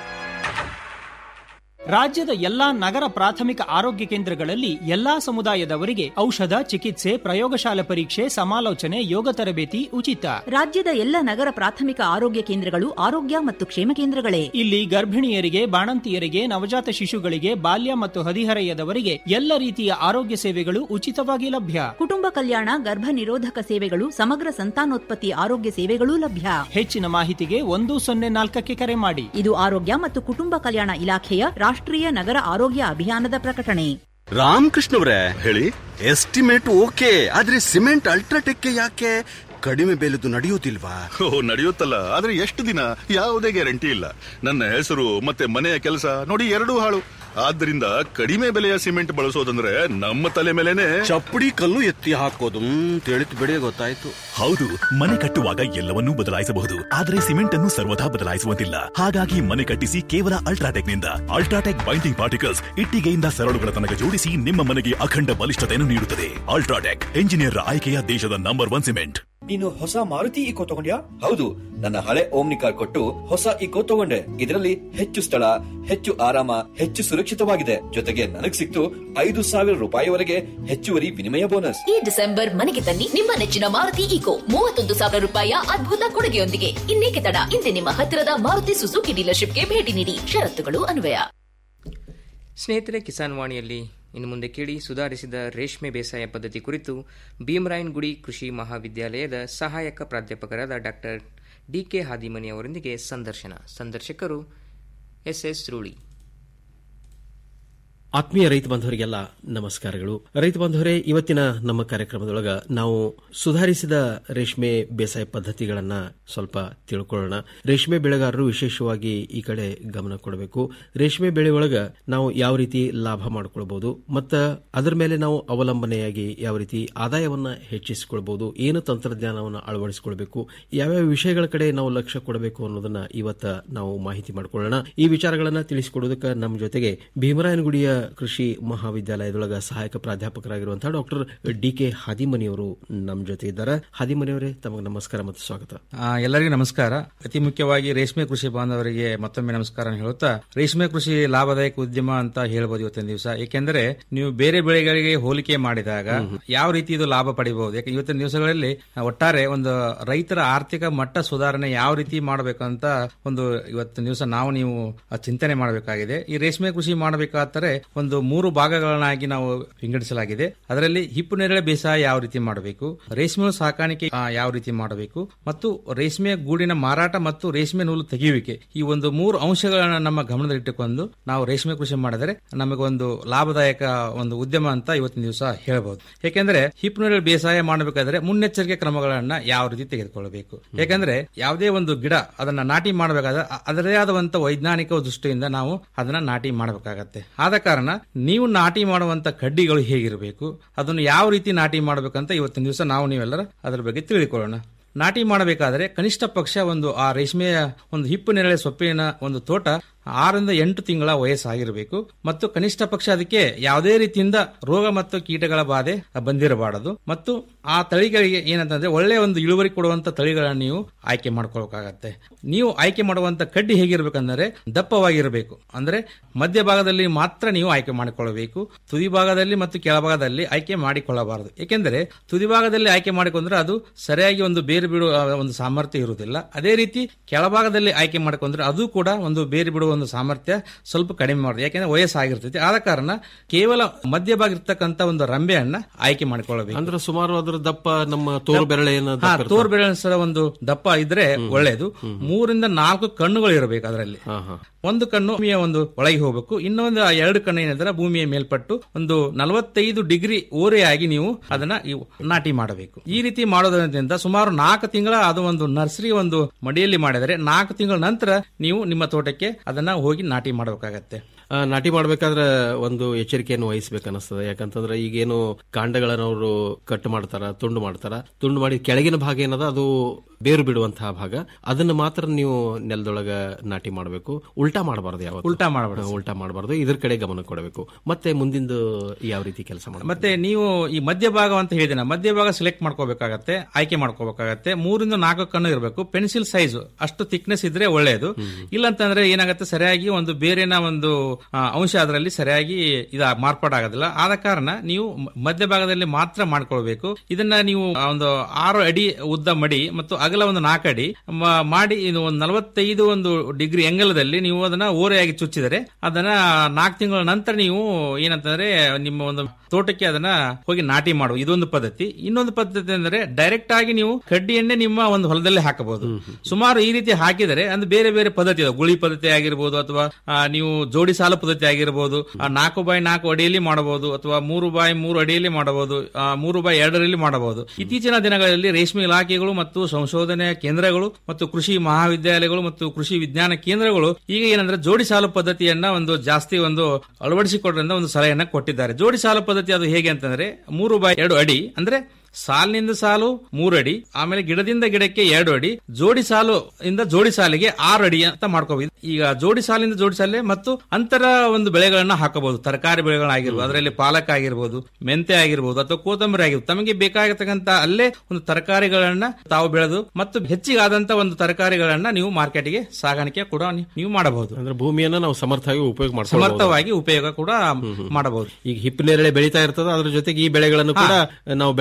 ರಾಜ್ಯದ ಎಲ್ಲಾ ನಗರ ಪ್ರಾಥಮಿಕ ಆರೋಗ್ಯ ಕೇಂದ್ರಗಳಲ್ಲಿ ಎಲ್ಲಾ ಸಮುದಾಯದವರಿಗೆ ಔಷಧ ಚಿಕಿತ್ಸೆ ಪ್ರಯೋಗಶಾಲೆ ಪರೀಕ್ಷೆ ಸಮಾಲೋಚನೆ ಯೋಗ ತರಬೇತಿ ಉಚಿತ ರಾಜ್ಯದ ಎಲ್ಲ ನಗರ ಪ್ರಾಥಮಿಕ ಆರೋಗ್ಯ ಕೇಂದ್ರಗಳು ಆರೋಗ್ಯ ಮತ್ತು ಕ್ಷೇಮ ಕೇಂದ್ರಗಳೇ ಇಲ್ಲಿ ಗರ್ಭಿಣಿಯರಿಗೆ ಬಾಣಂತಿಯರಿಗೆ ನವಜಾತ ಶಿಶುಗಳಿಗೆ ಬಾಲ್ಯ ಮತ್ತು ಹದಿಹರೆಯದವರಿಗೆ ಎಲ್ಲ ರೀತಿಯ ಆರೋಗ್ಯ ಸೇವೆಗಳು ಉಚಿತವಾಗಿ ಲಭ್ಯ ಕುಟುಂಬ ಕಲ್ಯಾಣ ಗರ್ಭ ನಿರೋಧಕ ಸೇವೆಗಳು ಸಮಗ್ರ ಸಂತಾನೋತ್ಪತ್ತಿ ಆರೋಗ್ಯ ಸೇವೆಗಳೂ ಲಭ್ಯ ಹೆಚ್ಚಿನ ಮಾಹಿತಿಗೆ ಒಂದು ಸೊನ್ನೆ ನಾಲ್ಕಕ್ಕೆ ಕರೆ ಮಾಡಿ ಇದು ಆರೋಗ್ಯ ಮತ್ತು ಕುಟುಂಬ ಕಲ್ಯಾಣ ಇಲಾಖೆಯ ರಾಷ್ಟ್ರೀಯ ನಗರ ಆರೋಗ್ಯ ಅಭಿಯಾನದ ಪ್ರಕಟಣೆ ರಾಮಕೃಷ್ಣವ್ರೆ ಹೇಳಿ ಎಸ್ಟಿಮೇಟ್ ಓಕೆ ಆದ್ರೆ ಸಿಮೆಂಟ್ ಅಲ್ಟ್ರಾಟೆಕ್ ಯಾಕೆ ಕಡಿಮೆ ಬೆಲೆದು ನಡೆಯುವುದಿಲ್ವಾ ಓ ನಡೆಯುತ್ತಲ್ಲ ಆದ್ರೆ ಎಷ್ಟು ದಿನ ಯಾವುದೇ ಗ್ಯಾರಂಟಿ ಇಲ್ಲ ನನ್ನ ಹೆಸರು ಮತ್ತೆ ಮನೆಯ ಕೆಲಸ ನೋಡಿ ಎರಡೂ ಹಾಳು ಆದ್ರಿಂದ ಕಡಿಮೆ ಬೆಲೆಯ ಸಿಮೆಂಟ್ ಬಳಸೋದಂದ್ರೆ ನಮ್ಮ ತಲೆ ಮೇಲೆನೆ ಚಪ್ಪಡಿ ಕಲ್ಲು ಎತ್ತಿ ಹಾಕೋದು ತಿಳಿತು ಬಿಡಿ ಗೊತ್ತಾಯ್ತು ಹೌದು ಮನೆ ಕಟ್ಟುವಾಗ ಎಲ್ಲವನ್ನೂ ಬದಲಾಯಿಸಬಹುದು ಆದರೆ ಸಿಮೆಂಟ್ ಅನ್ನು ಸರ್ವದಾ ಬದಲಾಯಿಸುವಂತಿಲ್ಲ ಹಾಗಾಗಿ ಮನೆ ಕಟ್ಟಿಸಿ ಕೇವಲ ಅಲ್ಟ್ರಾಟೆಕ್ ನಿಂದ ಅಲ್ಟ್ರಾಟೆಕ್ ಬೈಂಡಿಂಗ್ ಪಾರ್ಟಿಕಲ್ಸ್ ಇಟ್ಟಿಗೆಯಿಂದ ಸರಳುಗಳ ತನಕ ಜೋಡಿಸಿ ನಿಮ್ಮ ಮನೆಗೆ ಅಖಂಡ ಬಲಿಷ್ಠತೆಯನ್ನು ನೀಡುತ್ತದೆ ಅಲ್ಟ್ರಾಟೆಕ್ ಎಂಜಿನಿಯರ್ ಆಯ್ಕೆಯ ದೇಶದ ನಂಬರ್ ಒನ್ ಸಿಮೆಂಟ್ ನೀನು ಹೊಸ ಮಾರುತಿ ಇಕೋ ತಗೊಂಡ್ಯಾ ಹೌದು ನನ್ನ ಹಳೆ ಓಮ್ನಿ ಕಾರ್ ಕೊಟ್ಟು ಹೊಸ ಇಕೋ ತಗೊಂಡೆ ಇದರಲ್ಲಿ ಹೆಚ್ಚು ಸ್ಥಳ ಹೆಚ್ಚು ಆರಾಮ ಹೆಚ್ಚು ಸುರಕ್ಷಿತವಾಗಿದೆ ಜೊತೆಗೆ ನನಗ್ ಸಿಕ್ತು ಐದು ಸಾವಿರ ರೂಪಾಯಿವರೆಗೆ ಹೆಚ್ಚುವರಿ ವಿನಿಮಯ ಬೋನಸ್ ಈ ಡಿಸೆಂಬರ್ ಮನೆಗೆ ತನ್ನಿ ನಿಮ್ಮ ನೆಚ್ಚಿನ ಮಾರುತಿ ಈಕೋ ಮೂವತ್ತೊಂದು ಸಾವಿರ ರೂಪಾಯಿಯ ಅದ್ಭುತ ಕೊಡುಗೆಯೊಂದಿಗೆ ಇನ್ನೇಕೆ ತಡ ಇಂದೇ ನಿಮ್ಮ ಹತ್ತಿರದ ಮಾರುತಿ ಸುಜುಕಿ ಡೀಲರ್ಶಿಪ್ಗೆ ಭೇಟಿ ನೀಡಿ ಷರತ್ತುಗಳು ಅನ್ವಯ ಸ್ನೇಹಿತರೆ ಕಿಸಾನ್ ವಾಣಿಯಲ್ಲಿ ಇನ್ನು ಮುಂದೆ ಕೇಳಿ ಸುಧಾರಿಸಿದ ರೇಷ್ಮೆ ಬೇಸಾಯ ಪದ್ಧತಿ ಕುರಿತು ಭೀಮರಾಯನಗುಡಿ ಕೃಷಿ ಮಹಾವಿದ್ಯಾಲಯದ ಸಹಾಯಕ ಪ್ರಾಧ್ಯಾಪಕರಾದ ಡಾಕ್ಟರ್ ಡಿಕೆ ಹಾದಿಮನಿ ಅವರೊಂದಿಗೆ ಸಂದರ್ಶನ ಸಂದರ್ಶಕರು ಎಸ್ ಎಸ್ ರೂಳಿ ಆತ್ಮೀಯ ರೈತ ಬಾಂಧವರಿಗೆಲ್ಲ ನಮಸ್ಕಾರಗಳು ರೈತ ಬಾಂಧವರೇ ಇವತ್ತಿನ ನಮ್ಮ ಕಾರ್ಯಕ್ರಮದೊಳಗ ನಾವು ಸುಧಾರಿಸಿದ ರೇಷ್ಮೆ ಬೇಸಾಯ ಪದ್ಧತಿಗಳನ್ನ ಸ್ವಲ್ಪ ತಿಳ್ಕೊಳ್ಳೋಣ ರೇಷ್ಮೆ ಬೆಳೆಗಾರರು ವಿಶೇಷವಾಗಿ ಈ ಕಡೆ ಗಮನ ಕೊಡಬೇಕು ರೇಷ್ಮೆ ಬೆಳೆ ಒಳಗ ನಾವು ಯಾವ ರೀತಿ ಲಾಭ ಮಾಡ್ಕೊಳ್ಬಹುದು ಮತ್ತ ಅದರ ಮೇಲೆ ನಾವು ಅವಲಂಬನೆಯಾಗಿ ಯಾವ ರೀತಿ ಆದಾಯವನ್ನ ಹೆಚ್ಚಿಸಿಕೊಳ್ಬಹುದು ಏನು ತಂತ್ರಜ್ಞಾನವನ್ನು ಅಳವಡಿಸಿಕೊಳ್ಬೇಕು ಯಾವ್ಯಾವ ವಿಷಯಗಳ ಕಡೆ ನಾವು ಲಕ್ಷ್ಯ ಕೊಡಬೇಕು ಅನ್ನೋದನ್ನ ಇವತ್ತ ನಾವು ಮಾಹಿತಿ ಮಾಡಿಕೊಳ್ಳೋಣ ಈ ವಿಚಾರಗಳನ್ನ ತಿಳಿಸಿಕೊಡೋದಕ್ಕೆ ನಮ್ಮ ಜೊತೆಗೆ ಭೀಮರಾಯನಗುಡಿಯ ಕೃಷಿ ಮಹಾವಿದ್ಯಾಲಯದೊಳಗ ಸಹಾಯಕ ಪ್ರಾಧ್ಯಾಪಕರಾಗಿರುವಂತಹ ಡಾಕ್ಟರ್ ಡಿ ಕೆ ಹಾದಿಮನಿಯವರು ನಮ್ಮ ಜೊತೆ ಇದ್ದಾರೆ ಹಾದಿಮನಿಯವರೇ ತಮಗೆ ನಮಸ್ಕಾರ ಮತ್ತು ಸ್ವಾಗತ ಆ, ಎಲ್ಲರಿಗೂ ನಮಸ್ಕಾರ ಅತಿ ಮುಖ್ಯವಾಗಿ ರೇಷ್ಮೆ ಕೃಷಿ ಬಾಂಧವರಿಗೆ ಮತ್ತೊಮ್ಮೆ ನಮಸ್ಕಾರ ಹೇಳುತ್ತಾ ರೇಷ್ಮೆ ಕೃಷಿ ಲಾಭದಾಯಕ ಉದ್ಯಮ ಅಂತ ಹೇಳ್ಬೋದು ಇವತ್ತಿನ ದಿವಸ ಏಕೆಂದರೆ ನೀವು ಬೇರೆ ಬೆಳೆಗಳಿಗೆ ಹೋಲಿಕೆ ಮಾಡಿದಾಗ ಯಾವ ರೀತಿ ಇದು ಲಾಭ ಪಡಿಬಹುದು ಯಾಕೆ ಇವತ್ತಿನ ದಿವಸಗಳಲ್ಲಿ ಒಟ್ಟಾರೆ ಒಂದು ರೈತರ ಆರ್ಥಿಕ ಮಟ್ಟ ಸುಧಾರಣೆ ಯಾವ ರೀತಿ ಮಾಡಬೇಕಂತ ಒಂದು ಇವತ್ತಿನ ದಿವಸ ನಾವು ನೀವು ಚಿಂತನೆ ಮಾಡಬೇಕಾಗಿದೆ ಈ ರೇಷ್ಮೆ ಕೃಷಿ ಮಾಡಬೇಕಾದರೆ ಒಂದು ಮೂರು ಭಾಗಗಳನ್ನಾಗಿ ನಾವು ವಿಂಗಡಿಸಲಾಗಿದೆ ಅದರಲ್ಲಿ ಹಿಪ್ಪು ನೇರಳೆ ಬೇಸಾಯ ಯಾವ ರೀತಿ ಮಾಡಬೇಕು ರೇಷ್ಮೆ ಸಾಕಾಣಿಕೆ ಆ, ಯಾವ ರೀತಿ ಮಾಡಬೇಕು ಮತ್ತು ರೇಷ್ಮೆ ಗೂಡಿನ ಮಾರಾಟ ಮತ್ತು ರೇಷ್ಮೆ ನೂಲು ತೆಗೆಯುವಿಕೆ ಈ ಒಂದು ಮೂರು ಅಂಶಗಳನ್ನ ನಮ್ಮ ಗಮನದಲ್ಲಿಟ್ಟುಕೊಂಡು ನಾವು ರೇಷ್ಮೆ ಕೃಷಿ ಮಾಡಿದರೆ ನಮಗೊಂದು ಲಾಭದಾಯಕ ಒಂದು ಉದ್ಯಮ ಅಂತ ಇವತ್ತಿನ ದಿವಸ ಹೇಳಬಹುದು ಯಾಕೆಂದ್ರೆ ಹಿಪ್ಪು ನೇರಳೆ ಬೇಸಾಯ ಮಾಡಬೇಕಾದ್ರೆ ಮುನ್ನೆಚ್ಚರಿಕೆ ಕ್ರಮಗಳನ್ನ ಯಾವ ರೀತಿ ತೆಗೆದುಕೊಳ್ಳಬೇಕು ಯಾಕಂದ್ರೆ ಯಾವುದೇ ಒಂದು ಗಿಡ ಅದನ್ನ ನಾಟಿ ಮಾಡಬೇಕಾದ್ರೆ ಅ- ಅದರದೇ ಆದಂತ ವೈಜ್ಞಾನಿಕ ದೃಷ್ಟಿಯಿಂದ ನಾವು ಅದನ್ನ ನಾಟಿ ಮಾಡಬೇಕಾಗತ್ತೆ ಆದ ಕಾರಣ ನೀವು ನಾಟಿ ಮಾಡುವಂತ ಕಡ್ಡಿಗಳು ಹೇಗಿರಬೇಕು ಅದನ್ನು ಯಾವ ರೀತಿ ನಾಟಿ ಮಾಡಬೇಕಂತ ಇವತ್ತಿನ ದಿವಸ ನಾವು ನೀವೆಲ್ಲರ ಅದರ ಬಗ್ಗೆ ತಿಳಿದುಕೊಳ್ಳೋಣ ನಾಟಿ ಮಾಡಬೇಕಾದ್ರೆ ಕನಿಷ್ಠ ಪಕ್ಷ ಒಂದು ಆ ರೇಷ್ಮೆಯ ಒಂದು ಹಿಪ್ಪು ನೆರಳೆ ಸೊಪ್ಪಿನ ಒಂದು ತೋಟ ಆರರಿಂದ ಎಂಟು ತಿಂಗಳ ವಯಸ್ಸಾಗಿರಬೇಕು ಮತ್ತು ಕನಿಷ್ಠ ಪಕ್ಷ ಅದಕ್ಕೆ ಯಾವುದೇ ರೀತಿಯಿಂದ ರೋಗ ಮತ್ತು ಕೀಟಗಳ ಬಾಧೆ ಬಂದಿರಬಾರದು ಮತ್ತು ಆ ತಳಿಗಳಿಗೆ ಏನಂತಂದ್ರೆ ಒಳ್ಳೆಯ ಒಂದು ಇಳುವರಿ ಕೊಡುವಂತ ತಳಿಗಳನ್ನು ನೀವು ಆಯ್ಕೆ ಮಾಡ್ಕೊಳ್ಬೇಕಾಗತ್ತೆ ನೀವು ಆಯ್ಕೆ ಮಾಡುವಂತ ಕಡ್ಡಿ ಹೇಗಿರ್ಬೇಕಂದ್ರೆ ದಪ್ಪವಾಗಿರಬೇಕು ಅಂದ್ರೆ ಮಧ್ಯಭಾಗದಲ್ಲಿ ಮಾತ್ರ ನೀವು ಆಯ್ಕೆ ಮಾಡಿಕೊಳ್ಳಬೇಕು ತುದಿ ಭಾಗದಲ್ಲಿ ಮತ್ತು ಕೆಳಭಾಗದಲ್ಲಿ ಆಯ್ಕೆ ಮಾಡಿಕೊಳ್ಳಬಾರದು ಏಕೆಂದರೆ ತುದಿ ಭಾಗದಲ್ಲಿ ಆಯ್ಕೆ ಮಾಡಿಕೊಂಡ್ರೆ ಅದು ಸರಿಯಾಗಿ ಒಂದು ಬೇರು ಬಿಡುವ ಒಂದು ಸಾಮರ್ಥ್ಯ ಇರುವುದಿಲ್ಲ ಅದೇ ರೀತಿ ಕೆಳಭಾಗದಲ್ಲಿ ಆಯ್ಕೆ ಮಾಡಿಕೊಂಡ್ರೆ ಅದು ಕೂಡ ಒಂದು ಬೇರು ಬಿಡುವ ಒಂದು ಸಾಮರ್ಥ್ಯ ಸ್ವಲ್ಪ ಕಡಿಮೆ ಮಾಡುತ್ತೆ ಯಾಕೆಂದ್ರೆ ವಯಸ್ಸಾಗಿರ್ತೈತಿ ಆದ ಕಾರಣ ಕೇವಲ ಮಧ್ಯಭಾಗ ಇರ್ತಕ್ಕಂಥ ಒಂದು ರಂಬೆಯನ್ನ ಆಯ್ಕೆ ಮಾಡಿಕೊಳ್ಳಬೇಕು ಅಂದ್ರೆ ಸುಮಾರು ಅದರ ದಪ್ಪ ನಮ್ಮ ತೋರು ಬೆರಳೆಯನ್ನು ಹಾ, ತೋರ್ ಬೆರಳಿನ ಸರ ಒಂದು ದಪ್ಪ ಇದ್ರೆ ಒಳ್ಳೆಯದು ಮೂರಿಂದ ನಾಲ್ಕು ಕಣ್ಣುಗಳು ಇರಬೇಕು ಅದರಲ್ಲಿ ಒಂದು ಕಣ್ಣು ಭೂಮಿಯ ಒಂದು ಒಳಗೆ ಹೋಗಬೇಕು ಇನ್ನೊಂದು ಆ ಎರಡು ಕಣ್ಣು ಏನಿದ್ರೆ ಭೂಮಿಯ ಮೇಲ್ಪಟ್ಟು ಒಂದು ನಲವತ್ತೈದು ಡಿಗ್ರಿ ಓರೆಯಾಗಿ ನೀವು ಅದನ್ನ ಇವು ನಾಟಿ ಮಾಡಬೇಕು ಈ ರೀತಿ ಮಾಡೋದ್ರಿಂದ ಸುಮಾರು ನಾಲ್ಕು ತಿಂಗಳ ಅದು ಒಂದು ನರ್ಸರಿ ಒಂದು ಮಡಿಯಲ್ಲಿ ಮಾಡಿದರೆ ನಾಲ್ಕು ತಿಂಗಳ ನಂತರ ನೀವು ನಿಮ್ಮ ತೋಟಕ್ಕೆ ಅದನ್ನ ಹೋಗಿ ನಾಟಿ ಮಾಡಬೇಕಾಗತ್ತೆ ಆ, ನಾಟಿ ಮಾಡ್ಬೇಕಾದ್ರೆ ಒಂದು ಎಚ್ಚರಿಕೆಯನ್ನು ವಹಿಸ್ಬೇಕನ್ನಿಸ್ತದೆ ಯಾಕಂತಂದ್ರೆ ಈಗೇನು ಕಾಂಡಗಳನ್ನ ಅವರು ಕಟ್ ಮಾಡ್ತಾರ ತುಂಡು ಮಾಡ್ತಾರ ತುಂಡು ಮಾಡಿ ಕೆಳಗಿನ ಭಾಗ ಏನದ ಅದು ಬೇರು ಬಿಡುವಂತಹ ಭಾಗ ಅದನ್ನ ಮಾತ್ರ ನೀವು ನೆಲದೊಳಗ ನಾಟಿ ಮಾಡಬೇಕು ಉಲ್ಟಾ ಮಾಡಬಾರ್ದು ಯಾವ ಉಲ್ಟಾ ಮಾಡಬಾರ್ದು. ಉಲ್ಟಾ ಮಾಡಬಾರ್ದು ಇದ್ರ ಕಡೆ ಗಮನ ಕೊಡಬೇಕು ಮತ್ತೆ ಮುಂದಿಂದು ಯಾವ ರೀತಿ ಕೆಲಸ ಮಾಡಬೇಕು ಮತ್ತೆ ನೀವು ಈ ಮಧ್ಯಭಾಗ ಅಂತ ಹೇಳಿದಿನ ಮಧ್ಯಭಾಗ ಸೆಲೆಕ್ಟ್ ಮಾಡ್ಕೋಬೇಕಾಗತ್ತೆ ಆಯ್ಕೆ ಮಾಡ್ಕೋಬೇಕಾಗತ್ತೆ ಮೂರಿಂದ ನಾಲ್ಕು ಕಣ್ಣು ಇರಬೇಕು ಪೆನ್ಸಿಲ್ ಸೈಜ್ ಅಷ್ಟು ಥಿಕ್ನೆಸ್ ಇದ್ರೆ ಒಳ್ಳೆಯದು ಇಲ್ಲಂತಂದ್ರೆ ಏನಾಗುತ್ತೆ ಸರಿಯಾಗಿ ಒಂದು ಬೇರೆನ ಒಂದು ಆ, ಅಂಶ ಅದರಲ್ಲಿ ಸರಿಯಾಗಿ ಇದ ಮಾರ್ಪಾಡಾಗೋದಿಲ್ಲ ಆದ ಕಾರಣ ನೀವು ಮ- ಮಧ್ಯಭಾಗದಲ್ಲಿ ಮಾತ್ರ ಮಾಡ್ಕೊಳ್ಬೇಕು ಇದನ್ನ ನೀವು ಆ ಒಂದು ಆರು ಅಡಿ ಉದ್ದ ಮಡಿ ಮತ್ತು ಅಗಲ ಒಂದು ನಾಲ್ಕು ಅಡಿ ಮ- ಮಾಡಿ ಇದು ಒಂದು ನಲವತ್ತೈದು ಒಂದು ಡಿಗ್ರಿ ಎಂಗಲದಲ್ಲಿ ನೀವು ಅದನ್ನ ಓರೆಯಾಗಿ ಚುಚ್ಚಿದರೆ ಅದನ್ನ ನಾಲ್ಕು ತಿಂಗಳ ನಂತರ ನೀವು ಏನಂತಂದ್ರೆ ನಿಮ್ಮ ಒಂದು ತೋಟಕ್ಕೆ ಅದನ್ನ ಹೋಗಿ ನಾಟಿ ಮಾಡುವ ಇದೊಂದು ಪದ್ಧತಿ ಇನ್ನೊಂದು ಪದ್ಧತಿ ಅಂದ್ರೆ ಡೈರೆಕ್ಟ್ ಆಗಿ ನೀವು ಕಡ್ಡಿಯನ್ನೇ ನಿಮ್ಮ ಒಂದು ಹೊಲದಲ್ಲಿ ಹಾಕಬಹುದು ಸುಮಾರು ಈ ರೀತಿ ಹಾಕಿದರೆ ಅಂದ್ರೆ ಬೇರೆ ಬೇರೆ ಪದ್ಧತಿ ಇದೆ ಗುಳಿ ಪದ್ಧತಿ ಆಗಿರ್ಬೋದು ಅಥವಾ ಆ, ನೀವು ಜೋಡಿ ಸಾಲ ಪದ್ಧತಿ ಆಗಿರ್ಬೋದು ಆ, ನಾಲ್ಕು ಬೈ ನಾಲ್ಕು ಅಡಿಯಲ್ಲಿ ಮಾಡಬಹುದು ಅಥವಾ ಮೂರು ಬೈ ಮೂರು ಅಡಿಯಲ್ಲಿ ಮಾಡಬಹುದು ಆ, ಮೂರು ಬೈ ಎರಡರಲ್ಲಿ ಮಾಡಬಹುದು ಇತ್ತೀಚಿನ ದಿನಗಳಲ್ಲಿ ರೇಷ್ಮೆ ಇಲಾಖೆಗಳು ಮತ್ತು ಸಂಶೋಧನೆ ಕೇಂದ್ರಗಳು ಮತ್ತು ಕೃಷಿ ಮಹಾವಿದ್ಯಾಲಯಗಳು ಮತ್ತು ಕೃಷಿ ವಿಜ್ಞಾನ ಕೇಂದ್ರಗಳು ಈಗ ಏನಂದ್ರೆ ಜೋಡಿ ಸಾಲು ಪದ್ಧತಿಯನ್ನ ಒಂದು ಜಾಸ್ತಿ ಒಂದು ಅಳವಡಿಸಿಕೊಡ್ರಿಂದ ಒಂದು ಸಲಹೆಯನ್ನ ಕೊಟ್ಟಿದ್ದಾರೆ ಜೋಡಿ ಸಾಲು ಪದ್ಧತಿ ಅದು ಹೇಗೆ ಅಂತಂದ್ರೆ ಮೂರು ಬೈ ಎರಡು ಅಡಿ ಅಂದ್ರೆ ಸಾಲಿನಿಂದ ಸಾಲು ಮೂರು ಅಡಿ ಆಮೇಲೆ ಗಿಡದಿಂದ ಗಿಡಕ್ಕೆ ಎರಡು ಅಡಿ ಜೋಡಿ ಸಾಲು ಇಂದ ಜೋಡಿ ಸಾಲಿಗೆ ಆರು ಅಡಿ ಅಂತ ಮಾಡ್ಕೋಬಹುದು ಈಗ ಜೋಡಿ ಸಾಲಿಂದ ಜೋಡಿ ಸಾಲೆ ಮತ್ತು ಅಂತರ ಒಂದು ಬೆಳೆಗಳನ್ನ ಹಾಕಬಹುದು ತರಕಾರಿ ಬೆಳೆಗಳಾಗಿರ್ಬೋದು ಅದರಲ್ಲಿ ಪಾಲಕ್ ಆಗಿರ್ಬೋದು ಮೆಂತೆ ಆಗಿರ್ಬೋದು ಅಥವಾ ಕೊತ್ತಂಬರಿ ಆಗಿರ್ಬೋದು ತಮಗೆ ಬೇಕಾಗಿರ್ತಕ್ಕಂತ ಅಲ್ಲೇ ಒಂದು ತರಕಾರಿಗಳನ್ನ ತಾವು ಬೆಳೆದು ಮತ್ತು ಹೆಚ್ಚಿಗಾದಂತ ಒಂದು ತರಕಾರಿಗಳನ್ನ ನೀವು ಮಾರ್ಕೆಟ್ಗೆ ಸಾಗಾಣಿಕೆ ಕೂಡ ನೀ- ನೀವು ಮಾಡಬಹುದು ಅಂದ್ರೆ ಭೂಮಿಯನ್ನ ನಾವು ಸಮರ್ಥವಾಗಿ ಉಪಯೋಗ ಮಾಡ್ಕೊಳ್ಳಬಹುದು ಸಮರ್ಥವಾಗಿ ಉಪಯೋಗ ಕೂಡ ಮಾಡಬಹುದು ಈಗ ಹಿಪ್ಪು ನೇರಳೆ ಬೆಳೀತಾ ಇರ್ತದ ಅದ್ರ ಜೊತೆಗೆ ಈ ಬೆಳೆಗಳನ್ನು ಕೂಡ ನಾವು ಬೆಳೆದ್ರೆ ಆ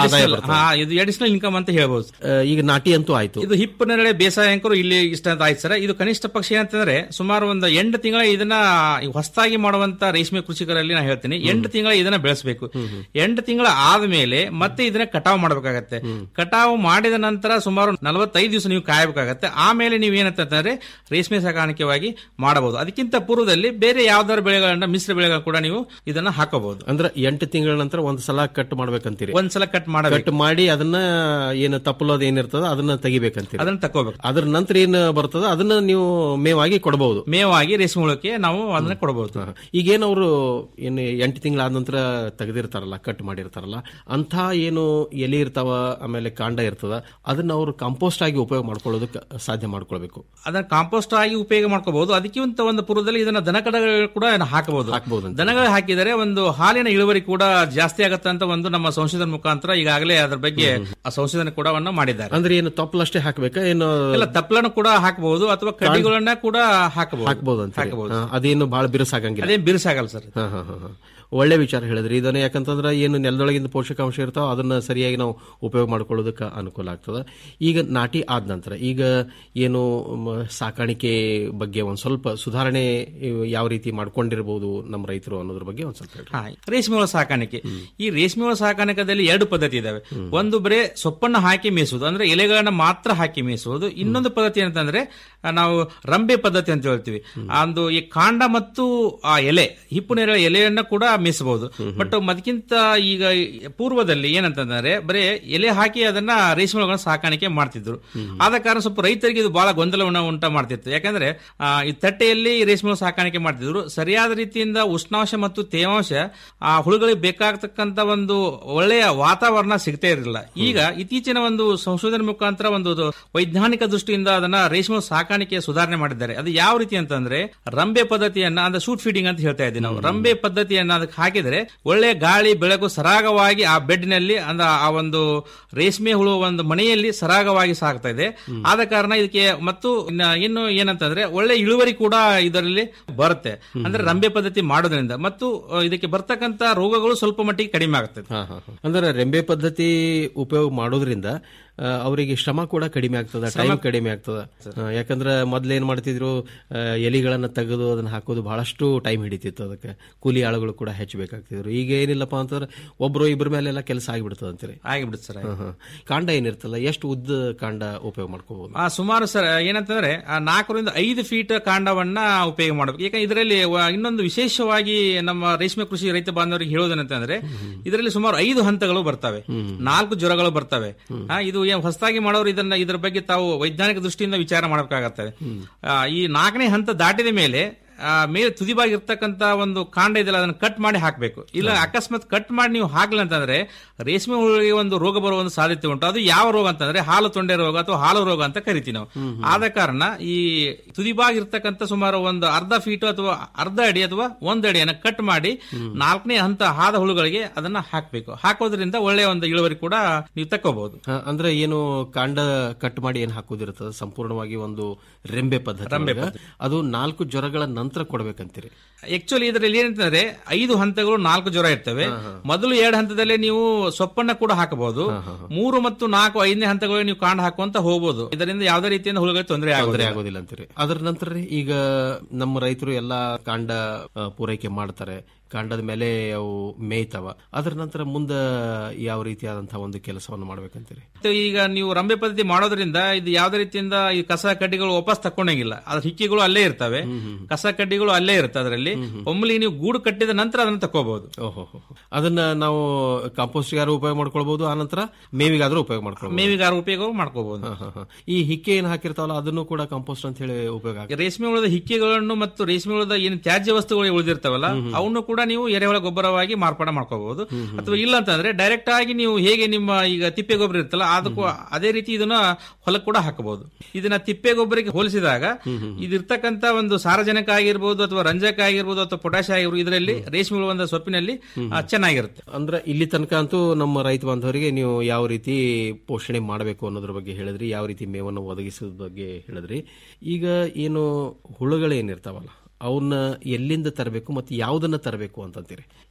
ಆದಾಯ Additional, ಬರ್ತದೆ. ಹಾ, ಇದು ಅಡಿಷನಲ್ ಇನ್ಕಮ್ ಅಂತ ಹೇಳ್ಬೋದು ಆ, ಈಗ ನಾಟಿ ಅಂತೂ ಆಯ್ತು ಇದು ಹಿಪ್ಪು ನೇರಳೆ ಬೇಸಾಯ ಅಂಕರು ಇಲ್ಲಿ ಇಷ್ಟ ಅಂತ ಆಯ್ತು ಸರ್ ಇದು ಕನಿಷ್ಠ ಪಕ್ಷ ಏನಂತಂದ್ರೆ ಸುಮಾರು ಒಂದು ಎಂಟು ತಿಂಗಳ ಇದನ್ನ ಹೊಸದಾಗಿ ಮಾಡುವಂತ ರೇಷ್ಮೆ ಕೃಷಿಕರಲ್ಲಿ ನಾ ಹೇಳ್ತೀನಿ ಎಂಟು ತಿಂಗಳ ಇದನ್ನ ಬೆಳೆಸಬೇಕು ಎಂಟು ತಿಂಗಳ ಆದ್ಮೇಲೆ ಮತ್ತೆ ಇದನ್ನ ಕಟಾವು ಮಾಡಬೇಕಾಗತ್ತೆ ಕಟಾವು ಮಾಡಿದ ನಂತರ ಸುಮಾರು ನಲವತ್ತೈದು ದಿವಸ ನೀವು ಕಾಯಬೇಕಾಗತ್ತೆ ಆಮೇಲೆ ನೀವು ಏನಂತಂದ್ರೆ ರೇಷ್ಮೆ ಸಾಕಾಣಿಕೆವಾಗಿ ಮಾಡಬಹುದು ಅದಕ್ಕಿಂತ ಪೂರ್ವದಲ್ಲಿ ಬೇರೆ ಯಾವ್ದಾದ್ರು ಬೆಳೆಗಳನ್ನ ಮಿಶ್ರ ಬೆಳೆಗಳನ್ನ ಕೂಡ ನೀವು ಇದನ್ನ ಹಾಕಬಹುದು ಅಂದ್ರೆ ಎಂಟು ತಿಂಗಳ ನಂತರ ಒಂದ್ ಸಲ ಕಟ್ ಮಾಡ್ಬೇಕಂತೀರಿ ಒಂದ್ಸಲ ಕಟ್ ಮಾಡಬೇಕು ಕಟ್ ಮಾಡಿ ಅದನ್ನ ಏನು ತಪ್ಪಲೋದು ಏನಿರ್ತದ ಅದನ್ನ ತೆಗಿಬೇಕಂತೀರಿ ಅದನ್ನ ತಕೋಬೇಕು ಅದ್ರ ನಂತರ ಏನ್ ಬರ್ತದ ಅದನ್ನ ನೀವು ಮೇವಾಗಿ ಕೊಡಬಹುದು ಮೇವಾಗಿ ರೇಷ್ಮೆ ಹುಳಕ್ಕೆ ನಾವು ಅದನ್ನ ಕೊಡಬಹುದು ಈಗೇನು ಅವರು ಏನು ಎಂಟು ತಿಂಗಳಾದ ನಂತರ ತೆಗೆದಿರ್ತಾರಲ್ಲ ಕಟ್ ಮಾಡಿರ್ತಾರಲ್ಲ ಅಂತ ಏನು ಎಲೆ ಇರ್ತಾವ ಆಮೇಲೆ ಕಾಂಡ ಇರ್ತದ ಅದನ್ನ ಅವರು ಕಾಂಪೋಸ್ಟ್ ಆಗಿ ಉಪಯೋಗ ಮಾಡ್ಕೊಳ್ಳೋದಕ್ಕೆ ಸಾಧ್ಯ ಮಾಡ್ಕೊಳ್ಬೇಕು ಅದನ್ನ ಕಾಂಪೋಸ್ಟ್ ಆಗಿ ಉಪಯೋಗ ಮಾಡ್ಕೋಬಹುದು ಅದಕ್ಕಿಂತ ಒಂದು ಪೂರ್ವದಲ್ಲಿ ಇದನ್ನ ದನಕಡಗಳು ಕೂಡ ಹಾಕಬಹುದು ಹಾಕಬಹುದು ದನಗಳು ಹಾಕಿದರೆ ಒಂದು ಹಾಲಿನ ಇಳುವರಿ ಕೂಡ ಜಾಸ್ತಿ ಆಗತ್ತೆ ಅಂತ ಒಂದು ನಮ್ಮ ಸಂಶೋಧನೆ ಮುಖಾಂತರ ಈಗಾಗಲೇ ಅದರ ಬಗ್ಗೆ ಆ ಸಂಶೋಧನೆ ಕೂಡ ಮಾಡಿದ್ದಾರೆ ಅಂದ್ರೆ ಏನು ತಪ್ಪಲಷ್ಟೇ ಹಾಕ್ಬೇಕಾ ಏನು ಎಲ್ಲ ತಪ್ಪಲನ್ನು ಕೂಡ ಹಾಕಬಹುದು ಅಥವಾ ಕಡ್ಡಿಗಳನ್ನ ಕೂಡ ಹಾಕಬಹುದು ಹಾಕ್ಬೋದು ಅಂತ ಹಾಕಬಹುದು ಅದೇನು ಬಹಳ ಬಿರುಸಾಗಂಗಿಲ್ಲ ಅದೇನ್ ಬಿರುಸಾಗಲ್ಲ ಸರ್ ಹಾ, ಹಾ, ಹಾ, ಹಾ. ಒಳ್ಳೆ ವಿಚಾರ ಹೇಳಿದ್ರಿ ಇದನ್ನ ಯಾಕಂತಂದ್ರೆ ಏನು ನೆಲದೊಳಗಿಂದ ಪೋಷಕಾಂಶ ಇರ್ತಾವ ಅದನ್ನ ಸರಿಯಾಗಿ ನಾವು ಉಪಯೋಗ ಮಾಡ್ಕೊಳ್ಳೋದಕ್ಕೆ ಅನುಕೂಲ ಆಗ್ತದೆ ಈಗ ನಾಟಿ ಆದ ನಂತರ ಈಗ ಏನು ಮ, ಸಾಕಾಣಿಕೆ ಬಗ್ಗೆ ಒಂದ್ ಸ್ವಲ್ಪ ಸುಧಾರಣೆ ಇವ್ ಯಾವ ರೀತಿ ಮಾಡ್ಕೊಂಡಿರ್ಬೋದು ನಮ್ಮ ರೈತರು ಅನ್ನೋದ್ರ ಬಗ್ಗೆ ಒಂದ್ ಸ್ವಲ್ಪ ಹೇಳ್ರಿ ಹಾ, ರೇಷ್ಮೆ ಹುಳ ಸಾಕಾಣಿಕೆ ಈ ರೇಷ್ಮೆ ಹುಳ ಸಾಕಾಣಿಕೆದಲ್ಲಿ ಎರಡು ಪದ್ಧತಿ ಇದಾವೆ ಒಂದು ಬರೇ ಸೊಪ್ಪನ್ನ ಹಾಕಿ ಮೇಯಿಸುವುದು ಅಂದ್ರೆ ಎಲೆಗಳನ್ನ ಮಾತ್ರ ಹಾಕಿ ಮೇಯಿಸುವುದು ಇನ್ನೊಂದು ಪದ್ಧತಿ ಅಂತಂದ್ರೆ ಆ, ನಾವು ರಂಬೆ ಪದ್ಧತಿ ಅಂತ ಹೇಳ್ತೀವಿ ಒಂದು ಈ ಕಾಂಡ ಮತ್ತು ಆ ಎಲೆ ಹಿಪ್ಪು ನೇರಳೆ ಎಲೆಯನ್ನ ಕೂಡ ಮೇಯಿಸಬಹುದು ಬಟ್ ಅದಕ್ಕಿಂತ ಈಗ ಪೂರ್ವದಲ್ಲಿ ಏನಂತಂದ್ರೆ ಬರೇ ಎಲೆ ಹಾಕಿ ಅದನ್ನ ರೇಷ್ಮೆ ಹುಳಗಳನ್ನ ಸಾಕಾಣಿಕೆ ಮಾಡ್ತಿದ್ರು ಆದ ಕಾರಣ ಸ್ವಲ್ಪ ರೈತರಿಗೆ ಇದು ಬಹಳ ಗೊಂದಲವನ್ನ ಉಂಟ ಮಾಡ್ತಿತ್ತು ಯಾಕಂದ್ರೆ ಆ, ಈ ತಟ್ಟೆಯಲ್ಲಿ ರೇಷ್ಮೆ ಹುಳ ಸಾಕಾಣಿಕೆ ಮಾಡ್ತಿದ್ರು ಸರಿಯಾದ ರೀತಿಯಿಂದ ಉಷ್ಣಾಂಶ ಮತ್ತು ತೇವಾಂಶ ಆ ಹುಳುಗಳಿಗೆ ಬೇಕಾಗತಕ್ಕಂತ ಒಂದು ಒಳ್ಳೆಯ ವಾತಾವರಣ ಸಿಗ್ತಾ ಇರಲಿಲ್ಲ ಈಗ ಇತ್ತೀಚಿನ ಒಂದು ಸಂಶೋಧನೆ ಮುಖಾಂತರ ಒಂದು ಅದು ವೈಜ್ಞಾನಿಕ ದೃಷ್ಟಿಯಿಂದ ಅದನ್ನ ರೇಷ್ಮೆ ಹುಳ ಸಾಕಾಣಿಕೆ ಸುಧಾರಣೆ ಮಾಡಿದ್ದಾರೆ ಅದು ಯಾವ ರೀತಿ ಅಂತಂದ್ರೆ ರಂಬೆ ಪದ್ಧತಿಯನ್ನ ಅಂದ್ರೆ ಶೂಟ್ ಫೀಡಿಂಗ್ ಅಂತ ಹೇಳ್ತಾ ಇದ್ದೀವಿ ನಾವು ರಂಬೆ ಪದ್ಧತಿಯನ್ನ ಅದಕ್ಕೆ ಹಾಕಿದ್ರೆ ಒಳ್ಳೆ ಗಾಳಿ ಬೆಳಕು ಸರಾಗವಾಗಿ ಆ ಬೆಡ್ನಲ್ಲಿ ಅಂದ್ರೆ ಆ ಒಂದು ರೇಷ್ಮೆ ಹುಳು ಒಂದು ಮನೆಯಲ್ಲಿ ಸರಾಗವಾಗಿ ಸಾಗ್ತಾ ಇದೆ ಆದ ಕಾರಣ ಇದಕ್ಕೆ ಮತ್ತು ಇನ್ನ ಇನ್ನು ಏನಂತಂದ್ರೆ ಒಳ್ಳೆ ಇಳುವರಿ ಕೂಡ ಇದರಲ್ಲಿ ಬರುತ್ತೆ ಅಂದ್ರೆ ರಂಬೆ ಪದ್ಧತಿ ಮಾಡೋದ್ರಿಂದ ಮತ್ತು ಅಹ್, ಇದಕ್ಕೆ ಬರ್ತಕ್ಕಂತ ರೋಗಗಳು ಸ್ವಲ್ಪ ಮಟ್ಟಿಗೆ ಕಡಿಮೆ ಆಗ್ತದೆ ಹಾ, ಹಾ, ಹಾ. ಅಂದ್ರೆ ರೆಂಬೆ ಪದ್ಧತಿ ಉಪಯೋಗ ಮಾಡೋದ್ರಿಂದ ಆ, ಅವರಿಗೆ ಶ್ರಮ ಕೂಡ ಕಡಿಮೆ ಆಗ್ತದ ಶ್ರಮ- ಟೈಮ್ ಕಡಿಮೆ ಆಗ್ತದ ಆ, ಯಾಕಂದ್ರೆ ಮೊದ್ಲು ಏನ್ ಮಾಡ್ತಿದ್ರು ಆ, ಎಲಿಗಳನ್ನ ತೆಗೆದು ಅದನ್ನ ಹಾಕೋದು ಬಹಳಷ್ಟು ಟೈಮ್ ಹಿಡಿತಿತ್ತು ಅದಕ್ಕೆ ಕೂಲಿ ಆಳುಗಳು ಕೂಡ ಹೆಚ್ಚಬೇಕಾಗ್ತಿದ್ರು ಈಗ ಏನಿಲ್ಲಪ್ಪ ಅಂತಂದ್ರೆ ಒಬ್ರು ಇಬ್ಬರ ಮೇಲೆಲ್ಲ ಕೆಲಸ ಆಗಿಬಿಡ್ತದ ಅಂತೀರಿ ಆಗಿಬಿಡುತ್ತೆ ಸರ್ ಹಾ, ಹಾ. ಕಾಂಡ ಏನಿರ್ತಲ್ಲ ಎಷ್ಟು ಉದ್ದ ಕಾಂಡ ಉಪಯೋಗ ಮಾಡ್ಕೋಬಹುದು ಆ ಸುಮಾರು ಸರ್ ಏನಂತಂದ್ರೆ ಆ ನಾಲ್ಕರಿಂದ ಐದು ಫೀಟ್ ಕಾಂಡವನ್ನ ಉಪಯೋಗ ಮಾಡಬೇಕು ಯಾಕಂದ್ರೆ ಇದರಲ್ಲಿ ವ- ಇನ್ನೊಂದು ವಿಶೇಷವಾಗಿ ನಮ್ಮ ರೇಷ್ಮೆ ಕೃಷಿ ರೈತ ಬಾಂಧವರಿಗೆ ಹೇಳೋದೇನಂತಂದ್ರೆ ಇದರಲ್ಲಿ ಸುಮಾರು ಐದು ಹಂತಗಳು ಬರ್ತವೆ ನಾಲ್ಕು ಜ್ವರಗಳು ಬರ್ತವೆ ಆ, ಇದು ಏನ್ ಹೊಸದಾಗಿ ಮಾಡೋರು ಇದನ್ನ ಇದರ ಬಗ್ಗೆ ತಾವು ವೈಜ್ಞಾನಿಕ ದೃಷ್ಟಿಯಿಂದ ವಿಚಾರ ಮಾಡಬೇಕಾಗತ್ತದೆ ಆ, ಈ ನಾಲ್ಕನೇ ಹಂತ ದಾಟಿದ ಮೇಲೆ ಆ, ಮೇಲೆ ತುದಿಬಾಗಿ ಇರ್ತಕ್ಕಂತ ಒಂದು ಕಾಂಡ ಇದೆಯಲ್ಲ ಅದನ್ನ ಕಟ್ ಮಾಡಿ ಹಾಕಬೇಕು ಇಲ್ಲ ಅಕಸ್ಮಾತ್ ಕಟ್ ಮಾಡಿ ನೀವು ಹಾಕ್ಲಿಲ್ಲ ಅಂತಂದ್ರೆ ರೇಷ್ಮೆ ಹುಳುವಿಗೆ ಒಂದು ರೋಗ ಬರುವ ಒಂದು ಸಾಧ್ಯತೆ ಉಂಟು ಅದು ಯಾವ ರೋಗ ಅಂತಂದ್ರೆ ಹಾಲು ತೊಂಡೆ ರೋಗ ಅಥವಾ ಹಾಲು ರೋಗ ಅಂತ ಕರಿತೀವಿ ನಾವು ಆದ ಕಾರಣ ಈ ತುದಿಬಾಗಿ ಇರ್ತಕ್ಕಂಥ ಸುಮಾರು ಒಂದು ಅರ್ಧ ಫೀಟ್ ಅಥವಾ ಅರ್ಧ ಅಡಿ ಅಥವಾ ಒಂದು ಅಡಿಯನ್ನ ಕಟ್ ಮಾಡಿ ನಾಲ್ಕನೇ ಹಂತ ಹಾದ ಹುಳುಗಳಿಗೆ ಅದನ್ನ ಹಾಕಬೇಕು ಹಾಕೋದ್ರಿಂದ ಒಳ್ಳೆಯ ಒಂದು ಇಳುವರಿ ಕೂಡ ನೀವು ತಕ್ಕೋಬಹುದು ಹಾ, ಅಂದ್ರೆ ಏನು ಕಾಂಡ ಕಟ್ ಮಾಡಿ ಏನ್ ಹಾಕೋದಿರ್ತದ ಸಂಪೂರ್ಣವಾಗಿ ಒಂದು ರೆಂಬೆ ಪದ್ಧತಿ ರೆಂಬೆ ಒಳಗ. ಅದು ನಾಲ್ಕು ಜ್ವರಗಳ ನಂತರ ಕೊಡ್ಬೇಕಂತೀರಿ ಆಕ್ಚುಲಿ ಇದರಲ್ಲಿ ಏನಂತಂದ್ರೆ ಐದು ಹಂತಗಳು ನಾಲ್ಕು ಜ್ವರ ಇರ್ತವೆ ಮೊದಲು ಎರಡು ಹಂತದಲ್ಲೇ ನೀವು ಸೊಪ್ಪನ್ನ ಕೂಡ ಹಾಕಬಹುದು ಮೂರು ಮತ್ತು ನಾಲ್ಕು ಐದನೇ ಹಂತಗಳು ನೀವು ಕಾಂಡ ಹಾಕುವಂತ ಹೋಗಬಹುದು ಇದರಿಂದ ಯಾವುದೇ ರೀತಿಯಿಂದ ಹುಳುಗಳಿಗೆ ತೊಂದರೆ ತೊಂದರೆ ಆಗೋದಿಲ್ಲ ಆಗೋದಿಲ್ಲ ಅಂತೀರಿ ಅದರ ನಂತರ ರೀ, ಈಗ ನಮ್ಮ ರೈತರು ಎಲ್ಲಾ ಕಾಂಡ ಆ, ಪೂರೈಕೆ ಮಾಡ್ತಾರೆ ಕಾಂಡದ ಮೇಲೆ ಅವು ಮೇಯ್ತಾವ ಅದರ ನಂತರ ಮುಂದ ಯಾವ ರೀತಿಯಾದಂತಹ ಒಂದು ಕೆಲಸವನ್ನು ಮಾಡ್ಬೇಕಂತೀರಿ ಮತ್ತೆ ಈಗ ನೀವು ರಂಬೆ ಪದ್ಧತಿ ಮಾಡೋದ್ರಿಂದ ಇದು ಯಾವುದೇ ರೀತಿಯಿಂದ ಈ ಕಸ ಕಡ್ಡಿಗಳು ವಾಪಸ್ ತಕೊಂಡಂಗಿಲ್ಲ ಅದ್ರ ಹಿಕ್ಕಿಗಳು ಅಲ್ಲೇ ಇರ್ತವೆ ಕಸ ಕಡ್ಡಿಗಳು ಅಲ್ಲೇ ಇರುತ್ತೆ ಅದರಲ್ಲಿ ಒಮ್ಮಲಿ ನೀವು ಗೂಡು ಕಟ್ಟಿದ ನಂತರ ಅದನ್ನ ತಕೋಬಹುದು ಓಹೋ ಅದನ್ನ ನಾವು ಕಾಂಪೋಸ್ಟ್ಗಾರು ಉಪಯೋಗ ಮಾಡ್ಕೊಳ್ಬಹುದು ಆನಂತರ ಮೇವಿಗಾದ್ರೂ ಉಪಯೋಗ ಮಾಡ್ಕೊಳ್ಬಹುದು ಮೇವಿಗಾರ ಉಪಯೋಗ ಮಾಡ್ಕೋಬಹುದು ಹಾ, ಹಾ, ಹಾ. ಈ ಹಿಕ್ಕೆ ಏನ್ ಹಾಕಿರ್ತಾವಲ್ಲ ಅದನ್ನು ಕೂಡ ಕಾಂಪೋಸ್ಟ್ ಅಂತ ಹೇಳಿ ಉಪಯೋಗ ಆಗ್ತದೆ. ರೇಷ್ಮೆ ಹುಳದ ಹಿಕ್ಕೆಗಳನ್ನು ಮತ್ತು ರೇಷ್ಮೆ ಹುಳದ ಏನು ತ್ಯಾಜ್ಯ ವಸ್ತುಗಳು ಉಳಿದಿರ್ತಾವಲ್ಲ ಅವನ್ನು ಕೂಡ ನೀವು ಎರೆಹುಳ ಗೊಬ್ಬರವಾಗಿ ಮಾರ್ಪಾಡ ಮಾಡ್ಕೋಬಹುದು ಅಥವಾ ಇಲ್ಲ ಅಂತಂದ್ರೆ ಡೈರೆಕ್ಟ್ ಆಗಿ ನೀವು ಹೇಗೆ ನಿಮ್ಮ ಈಗ ತಿಪ್ಪೆ ಗೊಬ್ಬರ ಇರುತ್ತಲ್ಲ ಅದಕ್ಕೂ ಅದೇ ರೀತಿ ಇದನ್ನ ಹೊಲಕ್ಕೆ ಕೂಡ ಹಾಕಬಹುದು ಇದನ್ನ ತಿಪ್ಪೆ ಗೊಬ್ಬರಕ್ಕೆ ಹೋಲಿಸಿದಾಗ ಇದಿರ್ತಕ್ಕಂತ ಒಂದು ಸಾರಜನಕ ಆಗಿರ್ಬೋದು ಅಥವಾ ರಂಜಕ ಆಗಿರ್ಬೋದು ಅಥವಾ ಪೊಟ್ಯಾಶ್ ಆಗಿರ್ಬೋದು ಇದರಲ್ಲಿ ರೇಷ್ಮೆ ಹುಳ ಒಂದು ಸೊಪ್ಪಿನಲ್ಲಿ ಆ, ಚೆನ್ನಾಗಿರುತ್ತೆ ಅಂದ್ರೆ ಇಲ್ಲಿ ತನಕ ಅಂತೂ ನಮ್ಮ ರೈತ ಬಾಂಧವರಿಗೆ ನೀವು ಯಾವ ರೀತಿ ಪೋಷಣೆ ಮಾಡಬೇಕು ಅನ್ನೋದ್ರ ಬಗ್ಗೆ ಹೇಳಿದ್ರಿ ಯಾವ ರೀತಿ ಮೇವನ್ನು ಒದಗಿಸೋದ್ರ ಬಗ್ಗೆ ಹೇಳಿದ್ರಿ ಈಗ ಏನು ಹುಳುಗಳೇನಿರ್ತಾವಲ್ಲ ಅವನ್ನ ಎಲ್ಲಿಂದ ತರಬೇಕು ಮತ್ತು ಯಾವುದನ್ನ ತರಬೇಕು ಅಂತಂತೀರಿ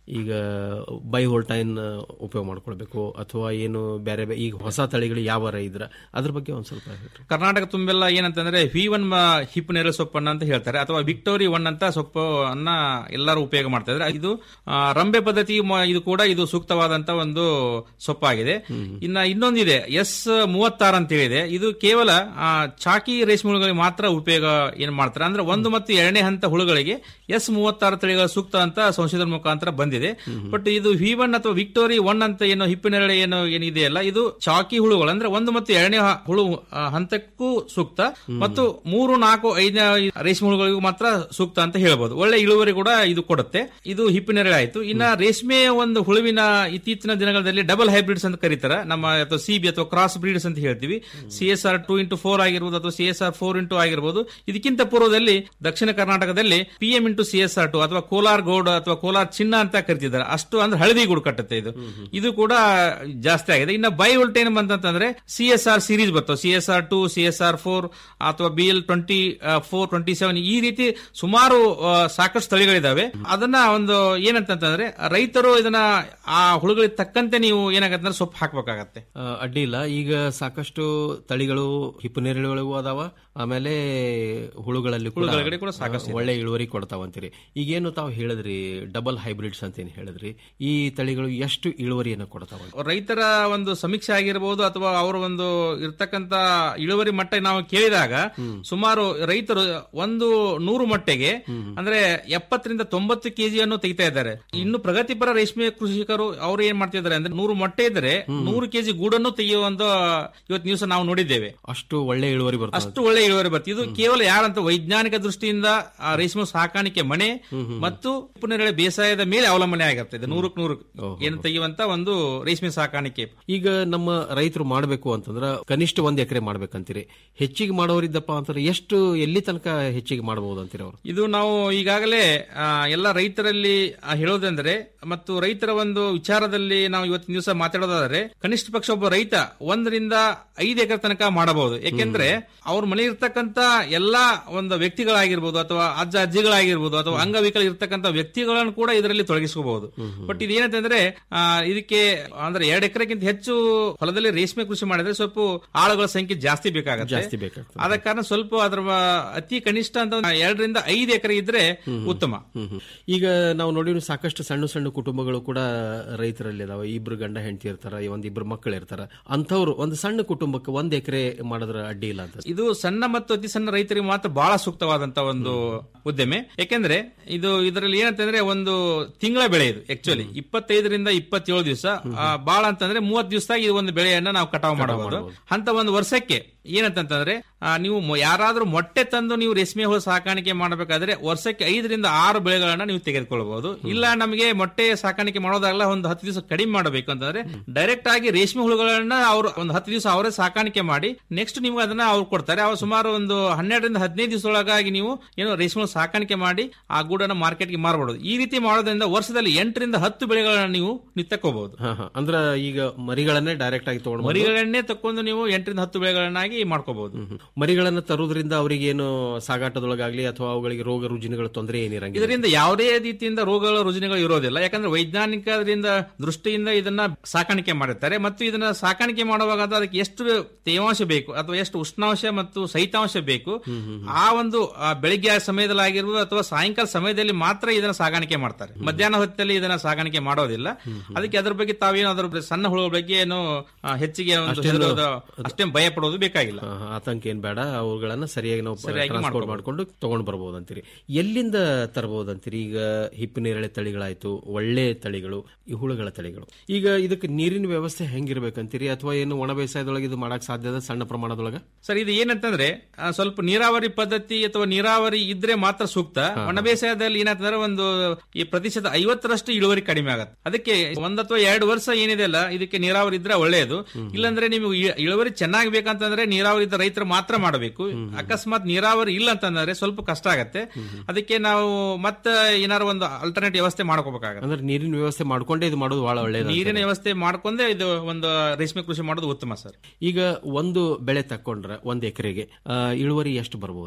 ಈಗ ಬೈವೋಲ್ಟೈನ್ ಉಪಯೋಗ ಮಾಡ್ಕೊಳ್ಬೇಕು ಅಥವಾ ಏನು ಬೇರೆ ಬೇ- ಈಗ ಹೊಸ ತಳಿಗಳು ಯಾವ ಇದ್ರ ಅದ್ರ ಬಗ್ಗೆ ಒಂದ್ ಸ್ವಲ್ಪ ಹೇಳ್ರಿ ಕರ್ನಾಟಕ ತುಂಬೆಲ್ಲ ಏನಂತಂದ್ರೆ ವಿ ಒನ್ ಹಿಪ್ ನೇರಳೆ ಸೊಪ್ಪನ್ನ ಅಂತ ಹೇಳ್ತಾರೆ ಅಥವಾ ವಿಕ್ಟೋರಿ ಒನ್ ಅಂತ ಸೊಪ್ಪು ಅನ್ನ ಎಲ್ಲರೂ ಉಪಯೋಗ ಮಾಡ್ತಾ ಇದ್ದಾರೆ ಇದು ಆ, ರಂಬೆ ಪದ್ಧತಿ ಮ- ಇದು ಕೂಡ ಇದು ಸೂಕ್ತವಾದಂತ ಒಂದು ಸೊಪ್ಪಾಗಿದೆ ಇನ್ನ ಇನ್ನೊಂದಿದೆ ಎಸ್ ಮೂವತ್ತಾರು ಅಂತ ಹೇಳಿದೆ ಇದು ಕೇವಲ ಆ, ಚಾಕಿ ರೇಷ್ಮೆ ಹುಳುಗಳಿಗೆ ಮಾತ್ರ ಉಪಯೋಗ ಏನ್ ಮಾಡ್ತಾರೆ ಅಂದ್ರೆ ಒಂದು ಮತ್ತು ಎರಡನೇ ಹಂತ ಹುಳುಗಳಿಗೆ ಎಸ್ ಮೂವತ್ತಾರು ತಳಿಗಳ ಸೂಕ್ತ ಅಂತ ಸಂಶೋಧನೆ ಮುಖಾಂತರ ಬಂದಿದೆ ಬಟ್ ಇದು ವಿ ಒನ್ ಅಥವಾ ವಿಕ್ಟೋರಿ ಒನ್ ಅಂತ ಏನು ಹಿಪ್ಪಿನೆರಳೆ ಏನು ಏನಿದೆಯಲ್ಲ ಇದು ಚಾಕಿ ಹುಳುಗಳು ಅಂದ್ರೆ ಒಂದು ಮತ್ತು ಎರಡನೇ ಹ- ಹುಳು ಆ, ಹಂತಕ್ಕೂ ಸೂಕ್ತ ಮತ್ತು ಮೂರು ನಾಲ್ಕು ಐದನೇ ರೇಷ್ಮೆ ಹುಳುಗಳಿಗೂ ಮಾತ್ರ ಸೂಕ್ತ ಅಂತ ಹೇಳ್ಬೋದು ಒಳ್ಳೆ ಇಳುವರಿ ಕೂಡ ಇದು ಕೊಡುತ್ತೆ ಇದು ಹಿಪ್ಪಿನೆರಳೆ ಆಯ್ತು ಇನ್ನ ರೇಷ್ಮೆ ಒಂದು ಹುಳುವಿನ ಇತ್ತೀಚಿನ ದಿನಗಳಲ್ಲಿ ಡಬಲ್ ಹೈಬ್ರಿಡ್ಸ್ ಅಂತ ಕರೀತಾರೆ ನಮ್ಮ ಅಥವಾ ಸಿ ಬಿ ಅಥವಾ ಕ್ರಾಸ್ ಬ್ರೀಡ್ಸ್ ಅಂತ ಹೇಳ್ತೀವಿ C S R two into four ಆಗಿರ್ಬೋದು ಅಥವಾ C S R four into ಆಗಿರ್ಬೋದು ಇದಕ್ಕಿಂತ ಪೂರ್ವದಲ್ಲಿ ದಕ್ಷಿಣ ಕರ್ನಾಟಕದಲ್ಲಿ P M into C S R two ಅಥವಾ ಕೋಲಾರ್ ಗೋಡ್ ಅಥವಾ ಕೋಲಾರ್ ಚಿನ್ನ ಅಂತ ಕರಿತಿದ್ದಾರೆ ಅಷ್ಟು ಅಂದ್ರೆ ಹಳದಿ ಗೂಡು ಕಟ್ಟುತ್ತೆ ಇದು ಇದು ಕೂಡ ಜಾಸ್ತಿ ಆಗಿದೆ ಇನ್ನು ಬೈ ವೋಲ್ಟೇನ್ ಬಂತಂತಂದ್ರೆ ಸಿ ಎಸ್ ಆರ್ ಸೀರೀಸ್ ಬರ್ತವೆ C S R two C S R four ಅಥವಾ B L twenty four twenty seven ಈ ರೀತಿ ಸುಮಾರು ಆ, ಸಾಕಷ್ಟು ತಳಿಗಳಿದಾವೆ ಅದನ್ನ ಒಂದು ಏನಂತಂದ್ರೆ ರೈತರು ಇದನ್ನ ಆ ಹುಳುಗಳಿಗೆ ತಕ್ಕಂತೆ ನೀವು ಏನಾಗತ್ತೆ ಅಂದ್ರೆ ಸೊಪ್ಪು ಹಾಕ್ಬೇಕಾಗತ್ತೆ ಆ, ಅಡ್ಡಿ ಇಲ್ಲ ಈಗ ಸಾಕಷ್ಟು ತಳಿಗಳು ಹಿಪ್ಪು ನೇರಳೆಗಳಿಗೂ ಅದಾವ ಆಮೇಲೆ ಹುಳುಗಳಲ್ಲಿ ಕೂಡ ಹುಳುಗಳಿಗೆ ಕೂಡ ಸಾಕಷ್ಟು ಇದೆ. ಒಳ್ಳೆ ಇಳುವರಿ ಕೊಡ್ತಾವಂತೀರಿ ಈಗೇನು ತಾವು ಹೇಳಿದ್ರಿ ಡಬಲ್ ಹೈಬ್ರಿಡ್ಸ್ ಅಂತ ಏನು ಹೇಳಿದ್ರಿ ಈ ತಳಿಗಳು ಎಷ್ಟು ಇಳುವರಿಯನ್ನು ಕೊಡ್ತಾವ ರೈತರ ಒಂದು ಸಮೀಕ್ಷೆ ಆಗಿರಬಹುದು ಅಥವಾ ಅವರ ಒಂದು ಇರ್ತಕ್ಕಂತ ಇಳುವರಿ ಮಟ್ಟ ನಾವು ಕೇಳಿದಾಗ ಸುಮಾರು ರೈತರು ಒಂದು ನೂರು ಮೊಟ್ಟೆಗೆ ಅಂದ್ರೆ ಎಪ್ಪತ್ತರಿಂದ ತೊಂಬತ್ತು ಕೆಜಿಯನ್ನು ತೆಗಿತಾ ಇದ್ದಾರೆ ಇನ್ನು ಪ್ರಗತಿಪರ ರೇಷ್ಮೆ ಕೃಷಿಕರು ಅವ್ರು ಏನ್ ಮಾಡ್ತಿದ್ದಾರೆ ಅಂದ್ರೆ ನೂರು ಮೊಟ್ಟೆ ಇದ್ರೆ ನೂರು ಕೆಜಿ ಗೂಡನ್ನು ತೆಗೆಯುವಂತ ಇವತ್ತು ನ್ಯೂಸ್ ನಾವು ನೋಡಿದ್ದೇವೆ ಅಷ್ಟು ಒಳ್ಳೆ ಇಳುವರಿ ಬರ್ತದೆ ಅಷ್ಟು ಒಳ್ಳೆ ಇಳುವರಿ ಬರ್ತದೆ ಇದು ಕೇವಲ ಯಾರಂತ ವೈಜ್ಞಾನಿಕ ದೃಷ್ಟಿಯಿಂದ ಆ ರೇಷ್ಮೆ ಸಾಕಾಣಿಕೆ ಮನೆ ಮತ್ತು ಉಪ್ಪುನೇರಳೆ ಬೇಸಾಯದ ಮೇಲೆ ಅವಲಂಬನೆ ಆಗಿರ್ತದೆ ನೂರಕ್ಕೆ ನೂರು ಏನು ತೆಗೆಯುವಂತ ಒಂದು ರೇಷ್ಮೆ ಸಾಕಾಣಿಕೆ ಈಗ ನಮ್ಮ ರೈತರು ಮಾಡಬೇಕು ಅಂತಂದ್ರ ಕನಿಷ್ಠ ಒಂದ್ ಎಕರೆ ಮಾಡ್ಬೇಕಂತೀರಿ ಹೆಚ್ಚಿಗೆ ಮಾಡೋರಿದ್ದಪ್ಪ ಅಂತಂದ್ರೆ ಎಷ್ಟು ಎಲ್ಲಿ ತನಕ ಹೆಚ್ಚಿಗೆ ಮಾಡಬಹುದು ಅಂತೀರಿ ಅವರು ಇದು ನಾವು ಈಗಾಗಲೇ ಆ, ಎಲ್ಲ ರೈತರಲ್ಲಿ ಆ, ಹೇಳೋದಂದ್ರೆ ಮತ್ತು ರೈತರ ಒಂದು ವಿಚಾರದಲ್ಲಿ ನಾವು ಇವತ್ತಿನ ದಿವಸ ಮಾತಾಡೋದಾದ್ರೆ ಕನಿಷ್ಠ ಪಕ್ಷ ಒಬ್ಬ ರೈತ ಒಂದರಿಂದ ಐದು ಎಕರೆ ತನಕ ಮಾಡಬಹುದು ಯಾಕೆಂದ್ರೆ ಅವ್ರ ಮನೆ ಇರ್ತಕ್ಕಂತ ಎಲ್ಲಾ ಒಂದು ವ್ಯಕ್ತಿಗಳಾಗಿರ್ಬೋದು ಅಥವಾ ಅಜ್ಜ ಅಜ್ಜಿಗಳಾಗಿರ್ಬೋದು ಅಥವಾ ಅಂಗವಿಕಲ ಇರ್ತಕ್ಕಂತ ವ್ಯಕ್ತಿಗಳನ್ನು ಕೂಡ ಇದರಲ್ಲಿ ತೊಡಗಿಸಬಹುದು ಬಟ್ ಇದೇನಂತಂದ್ರೆ ಆ, ಇದಕ್ಕೆ ಅಂದ್ರೆ ಎರಡು ಎಕರೆಗಿಂತ ಹೆಚ್ಚು ಹೊಲದಲ್ಲಿ ರೇಷ್ಮೆ ಕೃಷಿ ಮಾಡಿದ್ರೆ ಸ್ವಲ್ಪ ಆಳುಗಳ ಸಂಖ್ಯೆ ಜಾಸ್ತಿ ಬೇಕಾಗುತ್ತೆ ಜಾಸ್ತಿ ಬೇಕಾಗ್ತದೆ. ಆದ ಕಾರಣ ಸ್ವಲ್ಪ ಅದ್ರ ಮ- ಅತಿ ಕನಿಷ್ಠ ಅಂತ ಒಂದು ಎರಡರಿಂದ ಐದು ಎಕರೆ ಇದ್ರೆ ಉತ್ತಮ ಈಗ ನಾವು ನೋಡಿದ್ರೆ ಸಾಕಷ್ಟು ಸಣ್ಣ ಸಣ್ಣ ಕುಟುಂಬಗಳು ಕೂಡ ರೈತರಲ್ಲಿ ಇದಾವೆ ಇಬ್ರು ಗಂಡ ಹೆಂಡತಿ ಇರ್ತಾರ ಒಂದ್ ಇಬ್ರು ಮಕ್ಕಳು ಇರ್ತಾರ ಅಂಥವ್ರು ಒಂದು ಸಣ್ಣ ಕುಟುಂಬಕ್ಕೆ ಒಂದ್ ಎಕರೆ ಮಾಡಿದ್ರೆ ಅಡ್ಡಿ ಇಲ್ಲ ಅಂತ ಇದು ಸಣ್ಣ ಮತ್ತು ಅತಿ ಸಣ್ಣ ರೈತರಿಗೆ ಮಾತ್ರ ಬಹಳ ಸೂಕ್ತವಾದಂತ ಒಂದು ಉದ್ಯಮೆ ಯಾಕೆಂದ್ರೆ ಇದು ಇದರಲ್ಲಿ ಏನಂತಂದ್ರೆ ಒಂದು ತಿಂಗಳ ಬೆಳೆ ಇದು ಆಕ್ಚುಲಿ ಇಪ್ಪತ್ತೈದರಿಂದ ಇಪ್ಪತ್ತೇಳು ದಿವಸ ಬಹಳ ಅಂತಂದ್ರೆ ಮೂವತ್ತು ದಿವಸದಾಗ ಈ ಒಂದು ಬೆಳೆಯನ್ನ ನಾವು ಕಟಾವು ಮಾಡಬಹುದು ಅಂತ ಒಂದು ವರ್ಷಕ್ಕೆ ಏನಂತಂದ್ರೆ ಆ, ನೀವು ಮೊ- ಯಾರಾದ್ರೂ ಮೊಟ್ಟೆ ತಂದು ನೀವು ರೇಷ್ಮೆ ಹುಳು ಸಾಕಾಣಿಕೆ ಮಾಡಬೇಕಾದ್ರೆ ವರ್ಷಕ್ಕೆ ಐದರಿಂದ ಆರು ಬೆಳೆಗಳನ್ನ ನೀವು ತೆಗೆದುಕೊಳ್ಬಹುದು ಇಲ್ಲ ನಮಗೆ ಮೊಟ್ಟೆ ಸಾಕಾಣಿಕೆ ಮಾಡೋದಾಗಲ್ಲ ಒಂದು ಹತ್ತು ದಿವಸ ಕಡಿಮೆ ಮಾಡಬೇಕು ಅಂತಂದ್ರೆ ಡೈರೆಕ್ಟ್ ಆಗಿ ರೇಷ್ಮೆ ಹುಳುಗಳನ್ನ ಅವರು ಒಂದು ಹತ್ತು ದಿವಸ ಅವರೇ ಸಾಕಾಣಿಕೆ ಮಾಡಿ ನೆಕ್ಸ್ಟ್ ನಿಮ್ಗೆ ಅದನ್ನ ಅವ್ರು ಕೊಡ್ತಾರೆ ಅವ್ರು ಸುಮಾರು ಒಂದು ಹನ್ನೆರಡರಿಂದ ಹದಿನೈದು ದಿವಸದೊಳಗಾಗಿ ನೀವು ಏನು ರೇಷ್ಮೆ ಹುಳು ಸಾಕಾಣಿಕೆ ಮಾಡಿ ಆ ಗೂಡನ್ನ ಮಾರ್ಕೆಟ್ಗೆ ಮಾರಬಹುದು ಈ ರೀತಿ ಮಾಡೋದ್ರಿಂದ ವರ್ಷದಲ್ಲಿ ಎಂಟರಿಂದ ಹತ್ತು ಬೆಳೆಗಳನ್ನ ನೀವು ನೀವು ತಕ್ಕೋಬಹುದು ಹಾ ಹಾ ಅಂದ್ರ ಈಗ ಮರಿಗಳನ್ನೇ ಡೈರೆಕ್ಟ್ ಆಗಿ ತಗೊಂಡು ಮರಿಗಳನ್ನೇ ತಕ್ಕೊಂಡು ನೀವು ಎಂಟರಿಂದ ಹತ್ತು ಬೆಳೆಗಳನ್ನಾಗಿ ಮಾಡ್ಕೋಬಹುದು ಮರಿಗಳನ್ನ ತರುವುದರಿಂದ ಅವ್ರಿಗೇನು ಸಾಗಾಟದೊಳಗಾಗ್ಲಿ ಅಥವಾ ಅವುಗಳಿಗೆ ರೋಗ ರುಜಿನಗಳ ತೊಂದರೆ ಏನಿರಂಗಿಲ್ಲ ಇದರಿಂದ ಯಾವುದೇ ರೀತಿಯಿಂದ ರೋಗಗಳ ರುಜಿನಗಳು ಇರೋದಿಲ್ಲ ಯಾಕಂದ್ರೆ ವೈಜ್ಞಾನಿಕದಿಂದ ದೃಷ್ಟಿಯಿಂದ ಇದನ್ನ ಸಾಕಾಣಿಕೆ ಮಾಡಿರ್ತಾರೆ ಮತ್ತು ಇದನ್ನ ಸಾಕಾಣಿಕೆ ಮಾಡುವಾಗ ಅದು ಅದಕ್ಕೆ ಎಷ್ಟು ತೇವಾಂಶ ಬೇಕು ಅಥವಾ ಎಷ್ಟು ಉಷ್ಣಾಂಶ ಮತ್ತು ಸಹಿತಾಂಶ ಬೇಕು ಆ ಒಂದು ಆ, ಬೆಳಿಗ್ಗೆ ಸಮಯದಲ್ಲಿ ಆಗಿರ್ಬೋದು ಅಥವಾ ಸಾಯಂಕಾಲ ಸಮಯದಲ್ಲಿ ಮಾತ್ರ ಇದನ್ನ ಸಾಗಾಣಿಕೆ ಮಾಡ್ತಾರೆ ಮಧ್ಯಾಹ್ನ ಹೊತ್ತಲ್ಲಿ ಇದನ್ನ ಸಾಗಾಣಿಕೆ ಮಾಡೋದಿಲ್ಲ ಅದಕ್ಕೆ ಅದ್ರ ಬಗ್ಗೆ ತಾವೇನು ಅದ್ರ ಬಗ್ಗೆ ಸಣ್ಣ ಹುಳುಗಳ ಬಗ್ಗೆ ಏನು ಆ, ಹೆಚ್ಚಿಗೆ ಒಂದು ಅಷ್ಟೇನು- ಹೆದರೋದು- ಅಷ್ಟೇನ್ ಭಯ ಪಡೋದು ಬೇಕಾಗಿಲ್ಲ ಹಾ, ಹಾ, ಆತಂಕ ಏನ್ ಬೇಡ ಅವುಗಳನ್ನ ಸರಿಯಾಗಿ ನಾವು ಸರಿಯಾಗಿ ಟ್ರಾನ್ಸ್ಪೋರ್ಟ್ ಮಾಡ್ಕೊಬೋದು. ಮಾಡ್ಕೊಂಡು ತಗೊಂಡ್ ಬರ್ಬೋದು ಅಂತೀರಿ ಎಲ್ಲಿಂದ ತರಬಹುದು ಅಂತೀರಿ ಈಗ ಹಿಪ್ಪು ನೇರಳೆ ತಳಿಗಳಾಯ್ತು ಒಳ್ಳೆ ತಳಿಗಳು ಈ ಹುಳುಗಳ ತಳಿಗಳು ಈಗ ಇದಕ್ಕೆ ನೀರಿನ ವ್ಯವಸ್ಥೆ ಹೆಂಗಿರ್ಬೇಕಂತೀರಿ ಅಥವಾ ಏನು ಒಣ ಬೇಸಾಯದೊಳಗೆ ಇದು ಮಾಡಕ್ ಸಾಧ್ಯದ ಸಣ್ಣ ಪ್ರಮಾಣದೊಳಗ ಸರ್ ಇದು ಏನಂತಂದ್ರೆ ಆ, ಸ್ವಲ್ಪ ನೀರಾವರಿ ಪದ್ಧತಿ ಅಥವಾ ನೀರಾವರಿ ಇದ್ರೆ ಮಾತ್ರ ಸೂಕ್ತ ಒಣ ಬೇಸಾಯದಲ್ಲಿ ಏನಾಗ್ತಂದ್ರೆ ಒಂದು ಈ ಪ್ರತಿಶತ ಐವತ್ತರಷ್ಟು ಇಳುವರಿ ಕಡಿಮೆ ಆಗತ್ತೆ ಅದಕ್ಕೆ ಒಂದ್ ಅಥವಾ ಎರಡು ವರ್ಷ ಏನಿದೆ ಅಲ್ಲ ಇದಕ್ಕೆ ನೀರಾವರಿ ಇದ್ರೆ ಒಳ್ಳೆಯದು ಇಲ್ಲಾಂದ್ರೆ ನಿಮಗೆ ಇ- ಇಳುವರಿ ಚೆನ್ನಾಗಿ ಬೇಕಂತಂದ್ರೆ ನೀರಾವರಿ ಇದ್ದ ರೈತರು ಮಾತ್ರ ಮಾಡಬೇಕು ಅಕಸ್ಮಾತ್ ನೀರಾವರಿ ಇಲ್ಲ ಅಂತಂದ್ರೆ ಸ್ವಲ್ಪ ಕಷ್ಟ ಆಗತ್ತೆ ಅದಕ್ಕೆ ನಾವು ಮತ್ತೆ ಏನಾರು ಒಂದು ಅಲ್ಟರ್ನೇಟ್ ವ್ಯವಸ್ಥೆ ಮಾಡ್ಕೋಬೇಕಾಗತ್ತೆ ಅಂದ್ರೆ ನೀರಿನ ವ್ಯವಸ್ಥೆ ಮಾಡ್ಕೊಂಡೇ ಇದು ಮಾಡೋದು ಬಹಳ ಒಳ್ಳೇದು ನೀರಿನ ವ್ಯವಸ್ಥೆ ಮಾಡ್ಕೊಂಡೆ ಇದು ಒಂದು ರೇಷ್ಮೆ ಕೃಷಿ ಮಾಡೋದು ಉತ್ತಮ ಸರ್ ಈಗ ಒಂದು ಬೆಳೆ ತಕೊಂಡ್ರೆ ಒಂದ್ ಎಕರೆಗೆ ಇಳುವರಿ ಎಷ್ಟು ಬರ್ಬೋದು ಅಂತ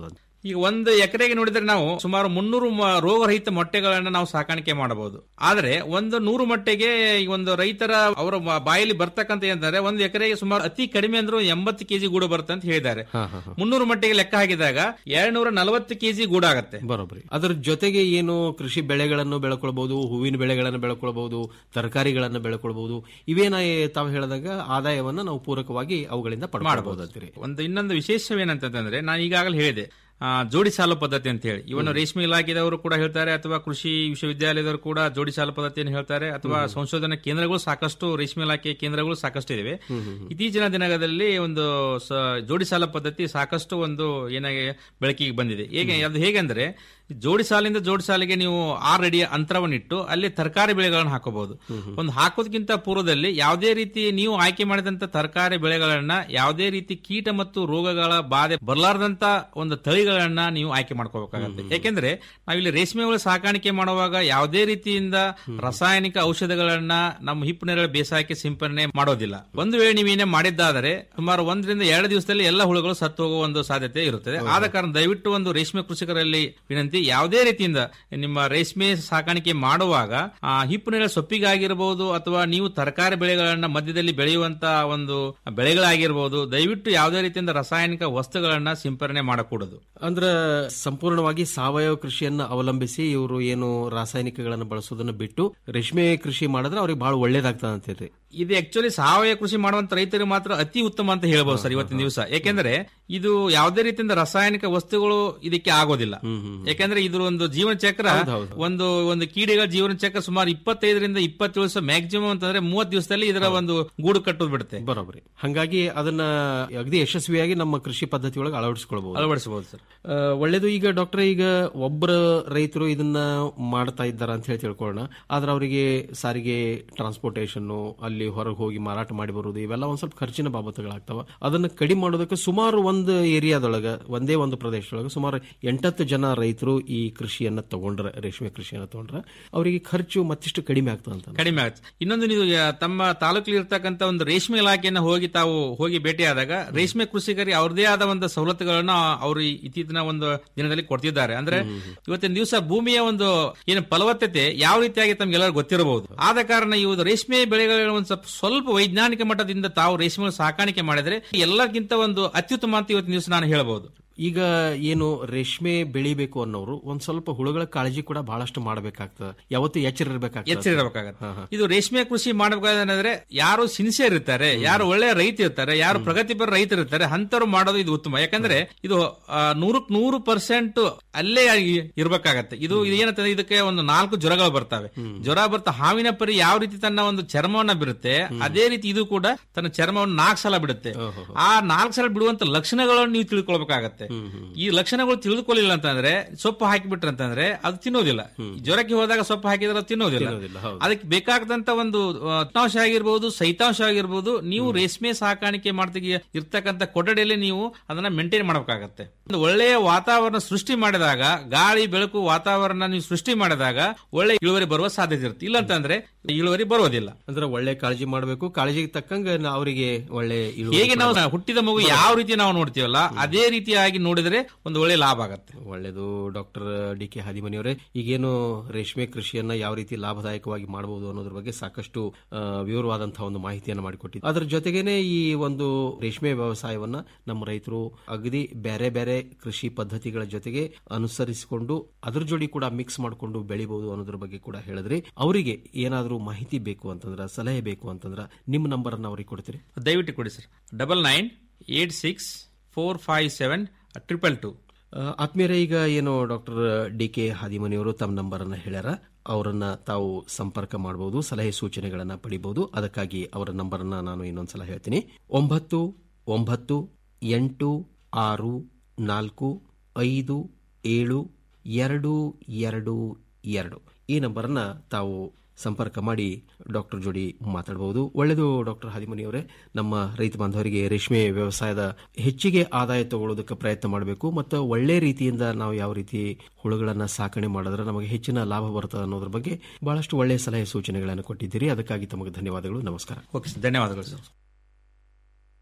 ಈಗ ಒಂದು ಎಕರೆಗೆ ನೋಡಿದ್ರೆ ನಾವು ಸುಮಾರು ಮುನ್ನೂರು ಮ- ರೋಗರಹಿತ ಮೊಟ್ಟೆಗಳನ್ನ ನಾವು ಸಾಕಾಣಿಕೆ ಮಾಡಬಹುದು ಆದ್ರೆ ಒಂದು ನೂರು ಮೊಟ್ಟೆಗೆ ಈ ಒಂದು ರೈತರ ಅವರ ಮ- ಬಾಯಲ್ಲಿ ಬರ್ತಕ್ಕಂತ ಏನಂದ್ರೆ ಒಂದು ಎಕರೆಗೆ ಸುಮಾರು ಅತಿ ಕಡಿಮೆ ಅಂದ್ರೂ ಎಂಬತ್ತು ಕೆಜಿ ಗೂಡು ಬರುತ್ತೆ ಅಂತ ಹೇಳಿದ್ದಾರೆ ಮುನ್ನೂರು ಮೊಟ್ಟೆಗೆ ಲೆಕ್ಕ ಹಾಕಿದಾಗ ಎರಡ್ನೂರ ನಲವತ್ತು ಕೆಜಿ ಗೂಡು ಆಗತ್ತೆ ಬರೋಬ್ರಿ ಅದರ ಜೊತೆಗೆ ಏನು ಕೃಷಿ ಬೆಳೆಗಳನ್ನು ಬೆಳ್ಕೊಳ್ಬಹುದು ಹೂವಿನ ಬೆಳೆಗಳನ್ನು ಬೆಳ್ಕೊಳ್ಬಹುದು ತರಕಾರಿಗಳನ್ನು ಬೆಳ್ಕೊಳ್ಬಹುದು ಇವೇನ ತಾವು ಹೇಳಿದಾಗ ಆದಾಯವನ್ನ ನಾವು ಪೂರಕವಾಗಿ ಅವುಗಳಿಂದ ಪಡ್ಕೊಳ್ಬಹುದು ಅಂತೀರಿ ಒಂದು ಇನ್ನೊಂದು ವಿಶೇಷವೇನಂತಂದ್ರೆ ನಾನು ಈಗಾಗಲೇ ಹೇಳಿದೆ ಆ, ಜೋಡಿ ಸಾಲು ಪದ್ಧತಿ ಅಂತ ಹೇಳಿ ಇವನು ರೇಷ್ಮೆ ಇಲಾಖೆದವರು ಕೂಡ ಹೇಳ್ತಾರೆ ಅಥವಾ ಕೃಷಿ ವಿಶ್ವವಿದ್ಯಾಲಯದವರು ಕೂಡ ಜೋಡಿ ಸಾಲು ಪದ್ಧತಿಯನ್ನು ಹೇಳ್ತಾರೆ ಅಥವಾ ಹ್ಮ್. ಸಂಶೋಧನಾ ಕೇಂದ್ರಗಳು ಸಾಕಷ್ಟು ರೇಷ್ಮೆ ಇಲಾಖೆ ಕೇಂದ್ರಗಳು ಸಾಕಷ್ಟು ಇವೆ ಇತ್ತೀಚಿನ ದಿನಗಳಲ್ಲಿ ಒಂದು ಸ- ಜೋಡಿ ಸಾಲ ಪದ್ಧತಿ ಸಾಕಷ್ಟು ಒಂದು ಏನಾಗಿ ಬೆಳಕಿಗೆ ಬಂದಿದೆ ಹೇಗೆ ಅದು ಹೇಗೆಂದ್ರೆ ಜೋಡಿ ಸಾಲಿಂದ ಜೋಡಿ ಸಾಲಿಗೆ ನೀವು ಆರು ಅಡಿಯ ಅಂತರವನ್ನಿಟ್ಟು ಅಲ್ಲಿ ತರಕಾರಿ ಬೆಳೆಗಳನ್ನು ಹಾಕೋಬಹುದು ಒಂದು ಹಾಕೋದಕ್ಕಿಂತ ಪೂರ್ವದಲ್ಲಿ ಯಾವುದೇ ರೀತಿ ನೀವು ಆಯ್ಕೆ ಮಾಡಿದಂತ ತರಕಾರಿ ಬೆಳೆಗಳನ್ನ ಯಾವುದೇ ರೀತಿ ಕೀಟ ಮತ್ತು ರೋಗಗಳ ಬಾಧೆ ಬರಲಾರದಂತ ಒಂದು ತಳಿಗಳನ್ನ ನೀವು ಆಯ್ಕೆ ಮಾಡ್ಕೋಬೇಕಾಗತ್ತೆ ಯಾಕೆಂದ್ರೆ ನಾವಿಲ್ಲಿ ರೇಷ್ಮೆ ಹುಳ ಸಾಕಾಣಿಕೆ ಮಾಡುವಾಗ ಯಾವುದೇ ರೀತಿಯಿಂದ ರಾಸಾಯನಿಕ ಔಷಧಗಳನ್ನ ನಮ್ಮ ಹಿಪ್ಪು ನೇರಳೆ ಬೇಸಾಯಕ್ಕೆ ಸಿಂಪರಣೆ ಮಾಡೋದಿಲ್ಲ ಒಂದು ವೇಳೆ ನೀವೇನೇ ಮಾಡಿದ್ದಾದರೆ ಸುಮಾರು ಒಂದರಿಂದ ಎರಡು ದಿವಸದಲ್ಲಿ ಎಲ್ಲ ಹುಳುಗಳು ಸತ್ತು ಹೋಗುವ ಒಂದು ಸಾಧ್ಯತೆ ಇರುತ್ತದೆ ಆದ ಕಾರಣ ದಯವಿಟ್ಟು ಒಂದು ರೇಷ್ಮೆ ಕೃಷಿಕರಲ್ಲಿ ವಿನಂತಿ ಯಾವುದೇ ರೀತಿಯಿಂದ ನಿಮ್ಮ ರೇಷ್ಮೆ ಸಾಕಾಣಿಕೆ ಮಾಡುವಾಗ ಆ ಹಿಪ್ಪು ನೇರಳೆ ಸೊಪ್ಪಿಗಾಗಿರಬಹುದು ಅಥವಾ ನೀವು ತರಕಾರಿ ಬೆಳೆಗಳನ್ನ ಮಧ್ಯದಲ್ಲಿ ಬೆಳೆಯುವಂತ ಒಂದು ಬೆಳೆಗಳಾಗಿರ್ಬೋದು ದಯವಿಟ್ಟು ಯಾವುದೇ ರೀತಿಯಿಂದ ರಾಸಾಯನಿಕ ವಸ್ತುಗಳನ್ನ ಸಿಂಪರಣೆ ಮಾಡಕೂಡದು ಅಂದ್ರ ಸಂಪೂರ್ಣವಾಗಿ ಸಾವಯವ ಕೃಷಿಯನ್ನ ಅವಲಂಬಿಸಿ ಇವರು ಏನು ರಾಸಾಯನಿಕಗಳನ್ನು ಬಳಸೋದನ್ನ ಬಿಟ್ಟು ರೇಷ್ಮೆ ಕೃಷಿ ಮಾಡಿದ್ರೆ ಅವ್ರಿಗೆ ಬಹಳ ಒಳ್ಳೇದಾಗ್ತದೆ ಅಂತೀರಿ ಇದು ಆಕ್ಚುಲಿ ಸಾವಯವ ಕೃಷಿ ಮಾಡುವಂತ ರೈತರಿಗೆ ಮಾತ್ರ ಅತಿ ಉತ್ತಮ ಅಂತ ಹೇಳ್ಬೋದು ಸರ್ ಇವತ್ತಿನ ದಿವಸ ಯಾಕೆಂದ್ರೆ ಇದು ಯಾವುದೇ ರೀತಿಯಿಂದ ರಾಸಾಯನಿಕ ವಸ್ತುಗಳು ಇದಕ್ಕೆ ಆಗೋದಿಲ್ಲ ಯಾಕೆಂದ್ರೆ ಇದ್ರ ಒಂದು ಜೀವನ ಚಕ್ರ ಒಂದು ಒಂದು ಕೀಡೆಗಳ ಜೀವನ ಚಕ್ರ ಸುಮಾರು ಇಪ್ಪತ್ತೈದರಿಂದ ಇಪ್ಪತ್ತೇಳು ದಿವಸ ಮ್ಯಾಕ್ಸಿಮಮ್ ಅಂತಂದ್ರೆ ಮೂವತ್ತು ದಿವಸದಲ್ಲಿ ಇದರ ಒಂದು ಗೂಡು ಕಟ್ಟೋದು ಬಿಡುತ್ತೆ ಬರೋಬ್ರಿ ಹಂಗಾಗಿ ಅದನ್ನ ಅಗದಿ ಯಶಸ್ವಿಯಾಗಿ ನಮ್ಮ ಕೃಷಿ ಪದ್ಧತಿ ಒಳಗೆ ಅಳವಡಿಸ್ಕೊಳ್ಬಹುದು ಅಳವಡಿಸಬಹುದು ಸರ್ ಆ, ಒಳ್ಳೇದು ಈಗ ಡಾಕ್ಟರ್ ಈಗ ಒಬ್ಬರ ರೈತರು ಇದನ್ನ ಮಾಡ್ತಾ ಇದ್ದಾರ ಅಂತ ಹೇಳಿ ತಿಳ್ಕೊಳ್ಳೋಣ ಆದ್ರೆ ಅವರಿಗೆ ಸಾರಿಗೆ ಟ್ರಾನ್ಸ್ಪೋರ್ಟೇಷನ್ ಅಲ್ಲಿ ಹೊರಗೆ ಹೋಗಿ ಮಾರಾಟ ಮಾಡಿ ಬರುವುದು ಇವೆಲ್ಲ ಒಂದ್ ಸ್ವಲ್ಪ ಖರ್ಚಿನ ಬಾಬತುಗಳಾಗ್ತಾವ ಅದನ್ನ ಕಡಿಮೆ ಮಾಡೋದಕ್ಕೆ ಸುಮಾರು ಒಂದು ಏರಿಯಾದೊಳಗ ಒಂದೇ ಒಂದು ಪ್ರದೇಶದೊಳಗೆ ಸುಮಾರು ಎಂಟತ್ತು ಜನ ರೈತರು ಈ ಕೃಷಿಯನ್ನ ತಗೊಂಡ್ರ ರೇಷ್ಮೆ ಕೃಷಿಯನ್ನ ತಗೊಂಡ್ರ ಅವರಿಗೆ ಖರ್ಚು ಮತ್ತಿಷ್ಟು ಕಡಿಮೆ ಆಗ್ತದೆ ಅಂತ ಕಡಿಮೆ ಆಗುತ್ತೆ ಇನ್ನೊಂದು ನೀವು ಯಾ- ತಮ್ಮ ತಾಲೂಕಲ್ಲಿ ಇರ್ತಕ್ಕಂಥ ಒಂದು ರೇಷ್ಮೆ ಇಲಾಖೆಯನ್ನ ಹೋಗಿ ತಾವು ಹೋಗಿ ಭೇಟಿಯಾದಾಗ ರೇಷ್ಮೆ ಕೃಷಿಕರಿಗೆ ಅವ್ರದೇ ಆದ ಒಂದು ಸವಲತ್ತುಗಳನ್ನ ಅವರು ಇತ್ತೀಚಿನ ಒಂದು ದಿನದಲ್ಲಿ ಕೊಡ್ತಿದ್ದಾರೆ ಅಂದ್ರೆ ಇವತ್ತಿನ ದಿವಸ ಭೂಮಿಯ ಒಂದು ಏನು ಫಲವತ್ತತೆ ಯಾವ ರೀತಿಯಾಗಿ ತಮ್ಗೆಲ್ಲರೂ ಗೊತ್ತಿರಬಹುದು ಆದ ಕಾರಣ ಇವು ರೇಷ್ಮೆ ಬೆಳೆಗಳ ಒಂದು ಸ್ವಲ್ಪ ಸ್ವಲ್ಪ ವೈಜ್ಞಾನಿಕ ಮಟ್ಟದಿಂದ ತಾವು ರೇಷ್ಮೆ ಸಾಕಾಣಿಕೆ ಮಾಡಿದ್ರೆ ಎಲ್ಲಕ್ಕಿಂತ ಒಂದು ಅತ್ಯುತ್ತಮ ಅಂತ ಇವತ್ತಿನ ದಿವಸ ನಾನು ಹೇಳಬಹುದು ಈಗ ಏನು ರೇಷ್ಮೆ ಬೆಳಿಬೇಕು ಅನ್ನೋರು ಒಂದ್ ಸ್ವಲ್ಪ ಹುಳುಗಳ ಕಾಳಜಿ ಕೂಡ ಬಹಳಷ್ಟು ಮಾಡಬೇಕಾಗ್ತದೆ ಯಾವತ್ತು ಎಚ್ಚರ ಇರಬೇಕಾಗ್ತದೆ ಎಚ್ಚರ ಇರಬೇಕಾಗತ್ತೆ ಇದು ರೇಷ್ಮೆ ಕೃಷಿ ಮಾಡಬೇಕಾದ್ರೆ ಯಾರು ಸಿನ್ಸಿಯರ್ ಇರ್ತಾರೆ ಯಾರು ಒಳ್ಳೆ ರೈತ ಇರ್ತಾರೆ ಯಾರು ಪ್ರಗತಿಪರ ರೈತರು ಇರ್ತಾರೆ ಅಂತವ್ರು ಮಾಡೋದು ಇದು ಉತ್ತಮ ಯಾಕಂದ್ರೆ ಇದು ಆ, ನೂರಕ್ ನೂರು ಪರ್ಸೆಂಟ್ ಅಲ್ಲೇ ಆಗಿ- ಇರ್ಬೇಕಾಗತ್ತೆ ಇದು ಇದು ಏನಂತಂದ್ರೆ ಇದಕ್ಕೆ ಒಂದು ನಾಲ್ಕು ಜ್ವರಗಳು ಬರ್ತವೆ ಜ್ವರ ಬರ್ತಾ ಹಾವಿನ ಪರಿ ಯಾವ ರೀತಿ ತನ್ನ ಒಂದು ಚರ್ಮವನ್ನ ಬಿಡುತ್ತೆ ಅದೇ ರೀತಿ ಇದು ಕೂಡ ತನ್ನ ಚರ್ಮವನ್ನು ನಾಲ್ಕು ಸಲ ಬಿಡುತ್ತೆ ಆ ನಾಲ್ಕು ಸಲ ಬಿಡುವಂತ ಲಕ್ಷಣಗಳನ್ನು ನೀವು ತಿಳ್ಕೊಳ್ಬೇಕಾಗತ್ತೆ ಈ ಲಕ್ಷಣಗಳು ತಿಳಿದುಕೊಳ್ಳಿಲ್ಲ ಅಂತಂದ್ರೆ ಸೊಪ್ಪು ಹಾಕಿಬಿಟ್ರೆ ಅಂತಂದ್ರೆ ಅದು ತಿನ್ನೋದಿಲ್ಲ ಜ್ವರಕ್ಕೆ ಹೋದಾಗ ಸೊಪ್ಪು ಹಾಕಿದ್ರೆ ಅದು ತಿನ್ನೋದಿಲ್ಲ ತಿನ್ನೋದಿಲ್ಲ, ಹೌದು. ಅದಕ್ಕೆ ಬೇಕಾದಂತ ಒಂದು ಆ, ಉಷ್ಣಾಂಶ ಆಗಿರ್ಬೋದು ಸೈತಾಂಶ ಆಗಿರ್ಬೋದು ನೀವು ರೇಷ್ಮೆ ಸಾಕಾಣಿಕೆ ಮಾಡ್ತಿಗೆ ಇರ್ತಕ್ಕಂಥ ಕೊಠಡಿಯಲ್ಲಿ ನೀವು ಅದನ್ನ ಮೇಂಟೈನ್ ಮಾಡಬೇಕಾಗತ್ತೆ ಒಂದು ಒಳ್ಳೆಯ ವಾತಾವರಣ ಸೃಷ್ಟಿ ಮಾಡಿದಾಗ ಗಾಳಿ ಬೆಳಕು ವಾತಾವರಣ ನೀವು ಸೃಷ್ಟಿ ಮಾಡಿದಾಗ ಒಳ್ಳೆ ಇಳುವರಿ ಬರುವ ಸಾಧ್ಯತೆ ಇರುತ್ತೆ ಇಲ್ಲ ಅಂತಂದ್ರೆ ಇಳುವರಿ ಬರೋದಿಲ್ಲ ಅಂದ್ರೆ ಒಳ್ಳೆ ಕಾಳಜಿ ಮಾಡಬೇಕು ಕಾಳಜಿಗೆ ತಕ್ಕಂಗ ನಾ- ಅವರಿಗೆ ಒಳ್ಳೆ ಇಳುವರಿ ಹೇಗೆ ನಾವು ಕೊಡಬೇಕು. ಹುಟ್ಟಿದ ಮಗು ಯಾವ ರೀತಿ ನಾವು ನೋಡ್ತೀವಲ್ಲ ಅದೇ ರೀತಿಯಾಗಿ ನೋಡಿದ್ರೆ ಒಂದು ಒಳ್ಳೆ ಲಾಭ ಆಗತ್ತೆ ಒಳ್ಳೆಯದು ಡಾಕ್ಟರ್ ಡಿ ಕೆ ಹಾದಿಮನಿಯವರೇ ಈಗೇನು ರೇಷ್ಮೆ ಕೃಷಿಯನ್ನ ಯಾವ ರೀತಿ ಲಾಭದಾಯಕವಾಗಿ ಮಾಡಬಹುದು ಅನ್ನೋದ್ರ ಬಗ್ಗೆ ಸಾಕಷ್ಟು ಆ, ವಿವರವಾದಂತಹ ಒಂದು ಮಾಹಿತಿಯನ್ನು ಮಾಡಿಕೊಟ್ಟಿದ್ದು ಅದರ ಜೊತೆಗೇನೆ ಈ ಒಂದು ರೇಷ್ಮೆ ವ್ಯವಸಾಯವನ್ನ ನಮ್ಮ ರೈತರು ಅಗದಿ ಬೇರೆ ಬೇರೆ ಕೃಷಿ ಪದ್ಧತಿಗಳ ಜೊತೆಗೆ ಅನುಸರಿಸಿಕೊಂಡು ಅದ್ರ ಜೋಡಿ ಕೂಡ ಮಿಕ್ಸ್ ಮಾಡಿಕೊಂಡು ಬೆಳಿಬಹುದು ಅನ್ನೋದ್ರ ಬಗ್ಗೆ ಕೂಡ ಹೇಳಿದ್ರಿ ಅವರಿಗೆ ಏನಾದರೂ ಮಾಹಿತಿ ಬೇಕು ಅಂತಂದ್ರ ಸಲಹೆ ಬೇಕು ಅಂತಂದ್ರ ನಿಮ್ಮ ನಂಬರ್ ಅನ್ನ ಅವ್ರಿಗೆ ಕೊಡ್ತೀರಿ ದಯವಿಟ್ಟು ಕೊಡಿ sir double nine eight six four five seven triple two ಆ, ಆತ್ಮೀಯರೇ ಈಗ ಏನು ಡಾಕ್ಟರ್ ಡಿ ಕೆ ಹಾದಿಮನಿಯವರು ತಮ್ಮ ನಂಬರ್ ಅನ್ನ ಹೇಳ್ಯಾರ ಅವರನ್ನ ತಾವು ಸಂಪರ್ಕ ಮಾಡಬಹುದು ಸಲಹೆ ಸೂಚನೆಗಳನ್ನ ಪಡಿಬಹುದು ಅದಕ್ಕಾಗಿ ಅವರ ನಂಬರ್ ಅನ್ನ ನಾನು ಇನ್ನೊಂದ್ಸಲ ಹೇಳ್ತೀನಿ ಒಂಬತ್ತು ಒಂಬತ್ತು ಎಂಟು ಆರು ನಾಲ್ಕು ಐದು ಏಳು ಎರಡು ಎರಡು ಎರಡು ಈ ನಂಬರನ್ನ ತಾವು ಸಂಪರ್ಕ ಮಾಡಿ ಡಾಕ್ಟರ್ ಜೋಡಿ ಮಾತಾಡಬಹುದು ಒಳ್ಳೆಯದು ಡಾಕ್ಟರ್ ಹಾದಿಮನಿಯವರೇ ನಮ್ಮ ರೈತ ಬಾಂಧವರಿಗೆ ರೇಷ್ಮೆ ವ್ಯವಸಾಯದ ಹೆಚ್ಚಿಗೆ ಆದಾಯ ತಗೊಳ್ಳೋದಕ್ಕೆ ಪ್ರಯತ್ನ ಮಾಡಬೇಕು ಮತ್ತು ಒಳ್ಳೆ ರೀತಿಯಿಂದ ನಾವು ಯಾವ ರೀತಿ ಹುಳುಗಳನ್ನ ಸಾಕಣೆ ಮಾಡಿದ್ರೆ ನಮಗೆ ಹೆಚ್ಚಿನ ಲಾಭ ಬರ್ತದೆ ಅನ್ನೋದ್ರ ಬಗ್ಗೆ ಬಹಳಷ್ಟು ಒಳ್ಳೆಯ ಸಲಹೆ ಸೂಚನೆಗಳನ್ನು ಕೊಟ್ಟಿದ್ದೀರಿ ಅದಕ್ಕಾಗಿ ತಮಗೆ ಧನ್ಯವಾದಗಳು ನಮಸ್ಕಾರ ಓಕೆ ಸರ್ ಧನ್ಯವಾದಗಳು ಸರ್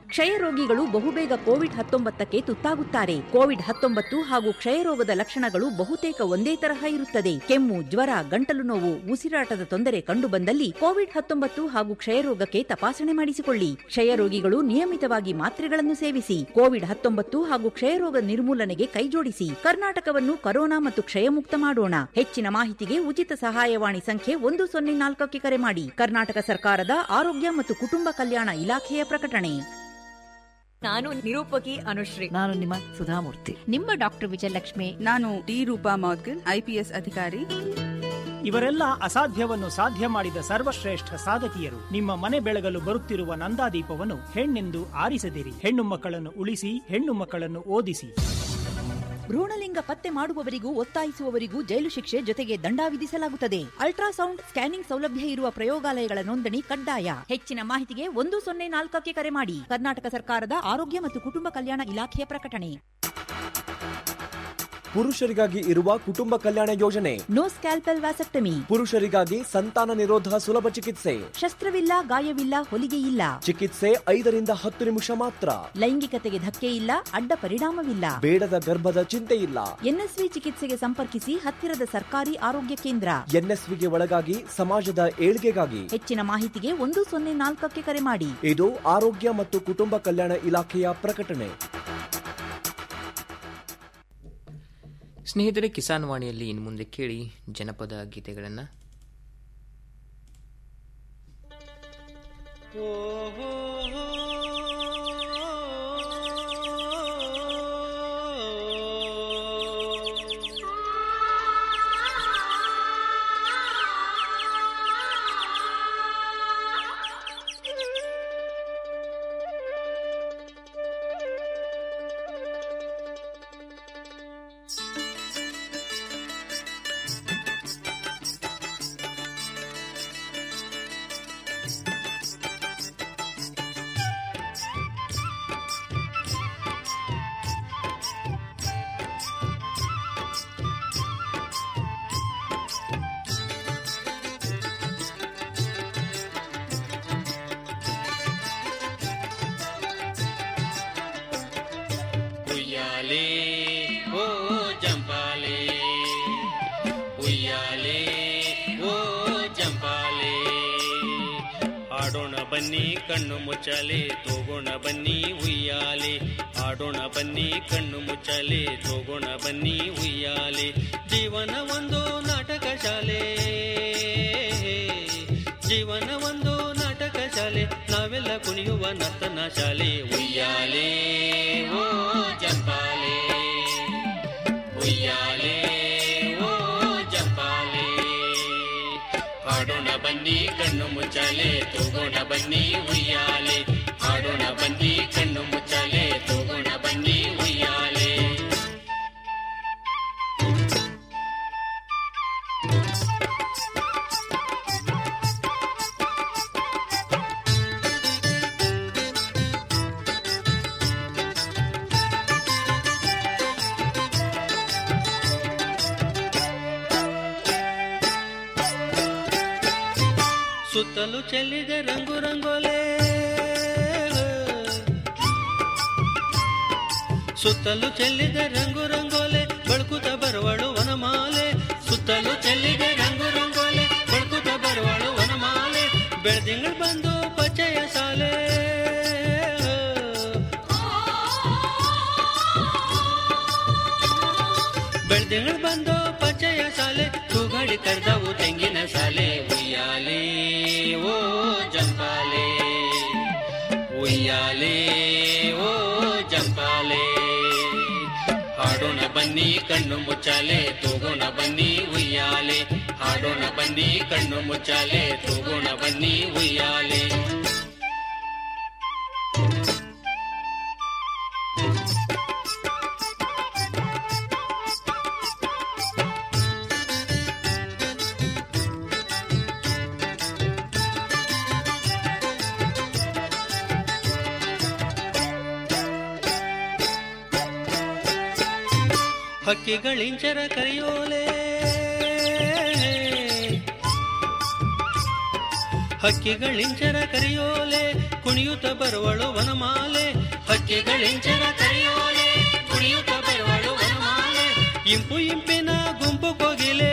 ಕ್ಷಯ ರೋಗಿಗಳು ಬಹುಬೇಗ ಕೋವಿಡ್ ಹತ್ತೊಂಬತ್ತಕ್ಕೆ ತುತ್ತಾಗುತ್ತಾರೆ ಕೋವಿಡ್ ಹತ್ತೊಂಬತ್ತು ಹಾಗೂ ಕ್ಷಯರೋಗದ ಲಕ್ಷಣಗಳು ಬಹುತೇಕ ಒಂದೇ ತರಹ ಇರುತ್ತದೆ ಕೆಮ್ಮು ಜ್ವರ ಗಂಟಲು ನೋವು ಉಸಿರಾಟದ ತೊಂದರೆ ಕಂಡುಬಂದಲ್ಲಿ ಕೋವಿಡ್ ಹತ್ತೊಂಬತ್ತು ಹಾಗೂ ಕ್ಷಯರೋಗಕ್ಕೆ ತಪಾಸಣೆ ಮಾಡಿಸಿಕೊಳ್ಳಿ ಕ್ಷಯ ರೋಗಿಗಳು ನಿಯಮಿತವಾಗಿ ಮಾತ್ರೆಗಳನ್ನು ಸೇವಿಸಿ ಕೋವಿಡ್ ಹತ್ತೊಂಬತ್ತು ಹಾಗೂ ಕ್ಷಯರೋಗ ನಿರ್ಮೂಲನೆಗೆ ಕೈಜೋಡಿಸಿ ಕರ್ನಾಟಕವನ್ನು ಕರೋನಾ ಮತ್ತು ಕ್ಷಯಮುಕ್ತ ಮಾಡೋಣ ಹೆಚ್ಚಿನ ಮಾಹಿತಿಗೆ ಉಚಿತ ಸಹಾಯವಾಣಿ ಸಂಖ್ಯೆ ಒಂದು ಸೊನ್ನೆ ನಾಲ್ಕಕ್ಕೆ ಕರೆ ಮಾಡಿ ಕರ್ನಾಟಕ ಸರ್ಕಾರದ ಆರೋಗ್ಯ ಮತ್ತು ಕುಟುಂಬ ಕಲ್ಯಾಣ ಇಲಾಖೆಯ ಪ್ರಕಟಣೆ ನಾನು ನಿರೂಪಕಿ ಅನುಶ್ರೀ ನಾನು ನಿಮ್ಮ ಸುಧಾಮೂರ್ತಿ ನಿಮ್ಮ ಡಾಕ್ಟರ್ ವಿಜಯಲಕ್ಷ್ಮಿ ನಾನು ಡಿ ರೂಪಾ ಮೌದ್ಗಲ್ ಐಪಿಎಸ್ ಅಧಿಕಾರಿ ಇವರೆಲ್ಲ ಅಸಾಧ್ಯವನ್ನು ಸಾಧ್ಯ ಮಾಡಿದ ಸರ್ವಶ್ರೇಷ್ಠ ಸಾಧಕಿಯರು ನಿಮ್ಮ ಮನೆ ಬೆಳಗಲು ಬರುತ್ತಿರುವ ನಂದಾದೀಪವನ್ನು ಹೆಣ್ಣೆಂದು ಆರಿಸದಿರಿ ಹೆಣ್ಣು ಮಕ್ಕಳನ್ನು ಉಳಿಸಿ ಹೆಣ್ಣು ಮಕ್ಕಳನ್ನು ಓದಿಸಿ ಭ್ರೂಣಲಿಂಗ ಪತ್ತೆ ಮಾಡುವವರಿಗೂ ಒತ್ತಾಯಿಸುವವರಿಗೂ ಜೈಲು ಶಿಕ್ಷೆ ಜೊತೆಗೆ ದಂಡ ವಿಧಿಸಲಾಗುತ್ತದೆ ಅಲ್ಟ್ರಾಸೌಂಡ್ ಸ್ಕ್ಯಾನಿಂಗ್ ಸೌಲಭ್ಯ ಇರುವ ಪ್ರಯೋಗಾಲಯಗಳ ನೋಂದಣಿ ಕಡ್ಡಾಯ ಹೆಚ್ಚಿನ ಮಾಹಿತಿಗೆ ಒಂದು ಸೊನ್ನೆ ನಾಲ್ಕಕ್ಕೆ ಕರೆ ಮಾಡಿ ಕರ್ನಾಟಕ ಸರ್ಕಾರದ ಆರೋಗ್ಯ ಮತ್ತು ಕುಟುಂಬ ಕಲ್ಯಾಣ ಇಲಾಖೆಯ ಪ್ರಕಟಣೆ ಪುರುಷರಿಗಾಗಿ ಇರುವ ಕುಟುಂಬ ಕಲ್ಯಾಣ ಯೋಜನೆ ನೋ ಸ್ಕ್ಯಾಲ್ಪೆಲ್ ವ್ಯಾಸೆಕ್ಟಮಿ ಪುರುಷರಿಗಾಗಿ ಸಂತಾನ ನಿರೋಧ ಸುಲಭ ಚಿಕಿತ್ಸೆ ಶಸ್ತ್ರವಿಲ್ಲ ಗಾಯವಿಲ್ಲ ಹೊಲಿಗೆ ಇಲ್ಲ ಚಿಕಿತ್ಸೆ ಐದರಿಂದ ಹತ್ತು ನಿಮಿಷ ಮಾತ್ರ ಲೈಂಗಿಕತೆಗೆ ಧಕ್ಕೆ ಇಲ್ಲ ಅಡ್ಡ ಪರಿಣಾಮವಿಲ್ಲ ಬೇಡದ ಗರ್ಭದ ಚಿಂತೆ ಇಲ್ಲ ಎನ್ಎಸ್ವಿ ಚಿಕಿತ್ಸೆಗೆ ಸಂಪರ್ಕಿಸಿ ಹತ್ತಿರದ ಸರ್ಕಾರಿ ಆರೋಗ್ಯ ಕೇಂದ್ರ ಎನ್ಎಸ್ವಿಗೆ ಒಳಗಾಗಿ ಸಮಾಜದ ಏಳ್ಗೆಗಾಗಿ ಹೆಚ್ಚಿನ ಮಾಹಿತಿಗೆ ಒಂದು ಸೊನ್ನೆ ನಾಲ್ಕಕ್ಕೆ ಕರೆ ಮಾಡಿ ಇದು ಆರೋಗ್ಯ ಮತ್ತು ಕುಟುಂಬ ಕಲ್ಯಾಣ ಇಲಾಖೆಯ ಪ್ರಕಟಣೆ ಸ್ನೇಹಿತರೆ ಕಿಸಾನ್ ವಾಣಿಯಲ್ಲಿ ಇನ್ನು ಮುಂದೆ ಕೇಳಿ ಜನಪದ ಗೀತೆಗಳನ್ನು ಉಯ್ಯಾಲೆ ಓ ಜಂಪಾಲೆ ಉಯ್ಯಾಲೆ ಓ ಜಂಪಾಲೆ ಆಡೋಣ ಬನ್ನಿ ಕಣ್ಣು ಮುಚ್ಚಾಲೆ ತೋಗೋಣ ಬನ್ನಿ ಉಯ್ಯಾಲೆ ಆಡೋಣ ಬನ್ನಿ ಕಣ್ಣು ಮುಚ್ಚಾಲೆ ತೋಗೋಣ ಬನ್ನಿ ಉಯ್ಯಾಲೆ ಜೀವನ ಒಂದು ನಾಟಕ ಶಾಲೆ ಜೀವನ ಒಂದು ನಾಟಕ ಶಾಲೆ ನಾವೆಲ್ಲ ಕುಣಿಯುವ ನರ್ತನ ಶಾಲೆ ಉಯ್ಯಾಲೆ ಓ ಜಂಪಾಲೆ ಉಯ್ಯಾಲೆ ಓ ಜಂಪಾಲೆ ಆಡೋಣ ಬನ್ನಿ ಕಣ್ಣು ಮುಚ್ಚಾಲೆ ತೂಗೋಣ ಬನ್ನಿ ಉಯ್ಯಾಲೆ ಆಡೋಣ ಬನ್ನಿ ಕಣ್ಣು ಮುಚ್ಚಾಲೆ ತೂಗೋಣ ಬನ್ನಿ ಉಯ್ಯಾಲೆ ಸುತ್ತಲೂ ಚೆಲ್ಲಿದ ರಂಗು ರಂಗೋಲೆ ಸುತ್ತಲೂ ಚೆಲ್ಲಿದ ರಂಗು ರಂಗೋಲೆ ಬಳುಕುತ್ತ ಬರುವಳು ವನಮಾಲೆ ಸುತ್ತಲೂ ಚೆಲ್ಲಿದ ರಂಗು ರಂಗೋಲೆ ಬಳುಕುತ್ತ ಬರುವಳು ವನಮಾಲೆ ಬೆಳದಿಂಗಳು ಬಂದು ಪಚ್ಚೆಯ ಸಾಲೆ ಬೆಳದಿಂಗಳು ಬಂದು ಪಚ್ಚೆಯ ಸಾಲೆ ತೂಗಾಡಿ ಕರೆದವು ತೆಂಗಿನ ಸಾಲೆ ಉಯ್ಯಾಲೆ ಓ ಜಂಪಾಲೆ ಉಯ್ಯಾಲೆ ಓ ಜಂಪಾಲೆ ಹಾಡೋಣ ಬನ್ನಿ ಕಣ್ಣು ಮುಚ್ಚಾಲೆ ತೂಗೋಣ ಬನ್ನಿ ಉಯ್ಯಾಲೆ ಹಾಡೋಣ ಬನ್ನಿ ಕಣ್ಣು ಮುಚ್ಚಾಲೆ ತೂಗೋಣ ಬನ್ನಿ ಉಯ್ಯಾಲೆ ಹಕ್ಕಿಗಳಿಂಚರ ಕರೆಯೋಲೆ ಹಕ್ಕಿಗಳಿಂಚರ ಕರೆಯೋಲೆ ಕುಣಿಯುತ್ತ ಬರುವಳು ವನಮಾಲೆ ಹಕ್ಕಿಗಳಿಂಚರ ಕರೆಯೋಲೆ ಕುಣಿಯುತ್ತ ಬರುವಳು ವನಮಾಲೆ ಇಂಪು ಇಂಪಿನ ಗುಂಪು ಕೋಗಿಲೆ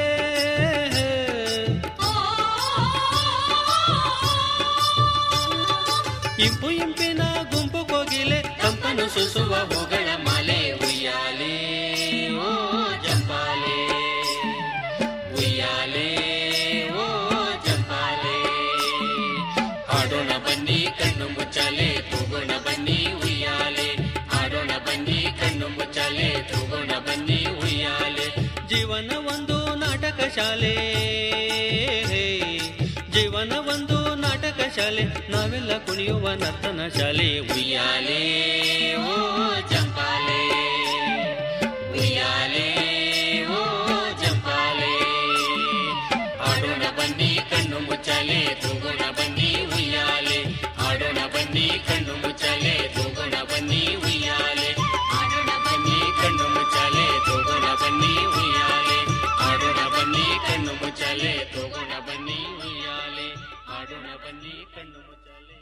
ಇಂಪು ಇಂಪಿನ ಗುಂಪು ಕೋಗಿಲೆ ಕಂಪನು ಸುಸುವ ಹೂಗಳ ಮಾಲೆ ಉಯ್ಯಾಲೆ ಓ ಜಂಪಾಲೆ ಉಯ್ಯಾಲೆ ಓ ಜಂಪಾಲೆ ಹಾಡೋಣ ಬನ್ನಿ ಕಣ್ಣು ಮುಚ್ಚಾಲೆ ತೂಗೋಣ ಬನ್ನಿ ಉಯ್ಯಾಲೆ ಹಾಡೋಣ ಬನ್ನಿ ಕಣ್ಣು ಮುಚ್ಚಾಲೆ ತೂಗೋಣ ಬನ್ನಿ ಉಯ್ಯಾಲೆ ಜೀವನ ಒಂದು ನಾಟಕ ಶಾಲೆ ಜೀವನ ಒಂದು ನಾಟಕ ಶಾಲೆ ನಾವೆಲ್ಲ ಕುಣಿಯುವ ನರ್ತನ ಶಾಲೆ ಉಯ್ಯಾಲೆ ಓ ಜಂಪಾಲೆ ಉಯ್ಯಾಲೆ ಓ ಜಂಪಾಲೆ ಆಡೋಣ ಬನ್ನಿ ಕಣ್ಣು ಮುಚ್ಚಾಲೆ ತೂಗೋಣ ಬನ್ನಿ ಉಯ್ಯಾಲೆ ಆಡೋಣ ಬನ್ನಿ ಕಣ್ಣು ಮುಚ್ಚಾಲೆ ತೂಗೋಣ ಬನ್ನಿ ಉಯ್ಯಾಲೆ ಆಡೋಣ ಬನ್ನಿ ಕಣ್ಣು ಮುಚ್ಚಾಲೆ ತೂಗೋಣ ಬನ್ನಿ ಉಯ್ಯಾಲೆ ಆಡೋಣ ಬನ್ನಿ ಕಣ್ಣು ಮುಚ್ಚಾಲೆ ತೂಗೋಣ ಬನ್ನಿ ಉಯ್ಯಾಲೆ ಆಡೋಣ ಬನ್ನಿ ಕಣ್ಣು ಮುಚ್ಚಾಲೆ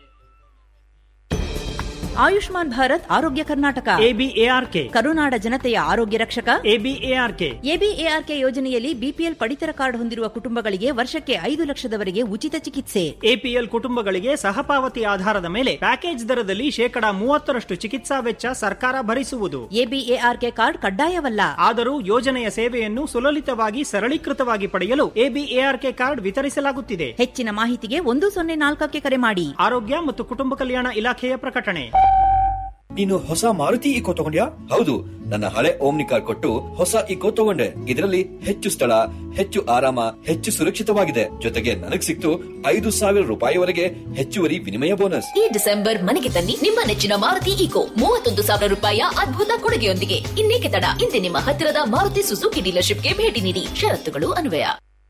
ಆಯುಷ್ಮಾನ್ ಭಾರತ್ ಆರೋಗ್ಯ ಕರ್ನಾಟಕ ಎಬಿಎಆರ್ಕೆ ಕರುನಾಡ ಜನತೆಯ ಆರೋಗ್ಯ ರಕ್ಷಕ ಎಬಿಎಆರ್ಕೆ ಎಬಿಎಆರ್ಕೆ ಯೋಜನೆಯಲ್ಲಿ ಬಿಪಿಎಲ್ ಪಡಿತರ ಕಾರ್ಡ್ ಹೊಂದಿರುವ ಕುಟುಂಬಗಳಿಗೆ ವರ್ಷಕ್ಕೆ ಐದು ಲಕ್ಷದವರೆಗೆ ಉಚಿತ ಚಿಕಿತ್ಸೆ ಎಪಿಎಲ್ ಕುಟುಂಬಗಳಿಗೆ ಸಹಪಾವತಿ ಆಧಾರದ ಮೇಲೆ ಪ್ಯಾಕೇಜ್ ದರದಲ್ಲಿ ಶೇಕಡಾ ಮೂವತ್ತರಷ್ಟು ಚಿಕಿತ್ಸಾ ವೆಚ್ಚ ಸರ್ಕಾರ ಭರಿಸುವುದು ಎಬಿಎಆರ್ಕೆ ಕಾರ್ಡ್ ಕಡ್ಡಾಯವಲ್ಲ ಆದರೂ ಯೋಜನೆಯ ಸೇವೆಯನ್ನು ಸುಲಲಿತವಾಗಿ ಸರಳೀಕೃತವಾಗಿ ಪಡೆಯಲು ಎಬಿಎಆರ್ಕೆ ಕಾರ್ಡ್ ವಿತರಿಸಲಾಗುತ್ತಿದೆ ಹೆಚ್ಚಿನ ಮಾಹಿತಿಗೆ ಒಂದು ಸೊನ್ನೆ ನಾಲ್ಕಕ್ಕೆ ಕರೆ ಮಾಡಿ ಆರೋಗ್ಯ ಮತ್ತು ಕುಟುಂಬ ಕಲ್ಯಾಣ ಇಲಾಖೆಯ ಪ್ರಕಟಣೆ ನೀನು ಹೊಸ ಮಾರುತಿ ಇಕೋ ತಗೊಂಡ್ಯಾ ಹೌದು ನನ್ನ ಹಳೆ ಓಮ್ನಿ ಕಾರ್ ಕೊಟ್ಟು ಹೊಸ ಇಕೋ ತಗೊಂಡೆ ಇದರಲ್ಲಿ ಹೆಚ್ಚು ಸ್ಥಳ ಹೆಚ್ಚು ಆರಾಮ ಹೆಚ್ಚು ಸುರಕ್ಷಿತವಾಗಿದೆ ಜೊತೆಗೆ ನನಗ್ ಸಿಕ್ತು ಐದು ಸಾವಿರ ರೂಪಾಯಿವರೆಗೆ ಹೆಚ್ಚುವರಿ ವಿನಿಮಯ ಬೋನಸ್ ಈ ಡಿಸೆಂಬರ್ ಮನೆಗೆ ತನ್ನಿ ನಿಮ್ಮ ನೆಚ್ಚಿನ ಮಾರುತಿ ಈಕೋ ಮೂವತ್ತೊಂದು ಸಾವಿರ ರೂಪಾಯಿಯ ಅದ್ಭುತ ಕೊಡುಗೆಯೊಂದಿಗೆ ಇನ್ನೇಕೆ ತಡ ಇಂದೇ ನಿಮ್ಮ ಹತ್ತಿರದ ಮಾರುತಿ ಸುಜುಕಿ ಡೀಲರ್ಶಿಪ್ಗೆ ಭೇಟಿ ನೀಡಿ ಷರತ್ತುಗಳು ಅನ್ವಯ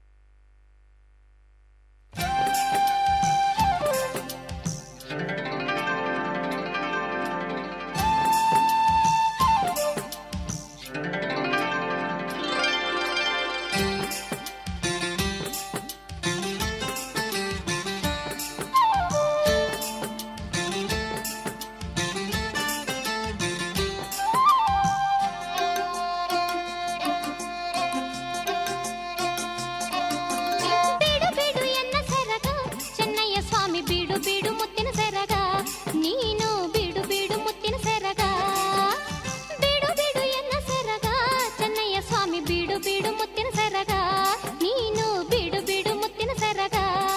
ಬೀಡು ಬೀಡು ಎನ್ನ ಸೆರಗ ಚೆನ್ನಯ್ಯ ಸ್ವಾಮಿ ಬೀಡು ಬೀಡು ಮುತ್ತಿನ ಸೆರಗ ನೀನು ಬೀಡು ಬೀಡು ಮುತ್ತಿನ ಸೆರಗ ಬೀಡು ಬೀಡು ಎನ್ನ ಸೆರಗ ಚೆನ್ನಯ್ಯ ಸ್ವಾಮಿ ಬೀಡು ಬೀಡು ಮುತ್ತಿನ ಸೆರಗ ನೀನು ಬೀಡು ಬೀಡು ಮುತ್ತಿನ ಸೆರಗ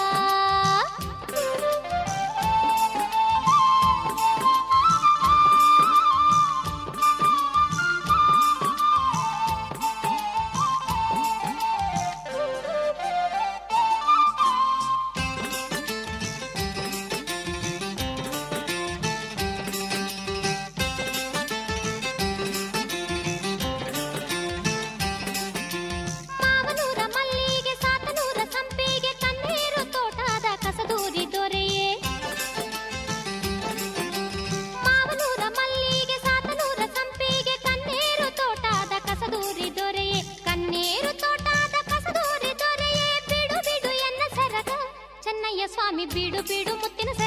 ಮಾವನೂರ ಮಲ್ಲಿಗೆ ಸಾತನೂರ ಸಂಪಿಗೆ ಕಣ್ಣೀರು ತೋಟದ ಕಸದೂರಿ ದೊರೆಯೇ ಮಾವನೂರ ಮಲ್ಲಿಗೆ ಸಾತನೂರ ಸಂಪಿಗೆ ಕಣ್ಣೀರು ತೋಟದ ಕಸದೂರಿ ದೊರೆಯೇ ಕಣ್ಣೀರು ತೋಟದ ಕಸದೂರಿ ದೊರೆಯೇ ಬಿಡು ಬಿಡು ಎನ್ನ ಸೆರಗ ಚೆನ್ನಯ್ಯ ಸ್ವಾಮಿ ಬಿಡು ಬಿಡು ಮುತ್ತಿನ ಸೆರಗ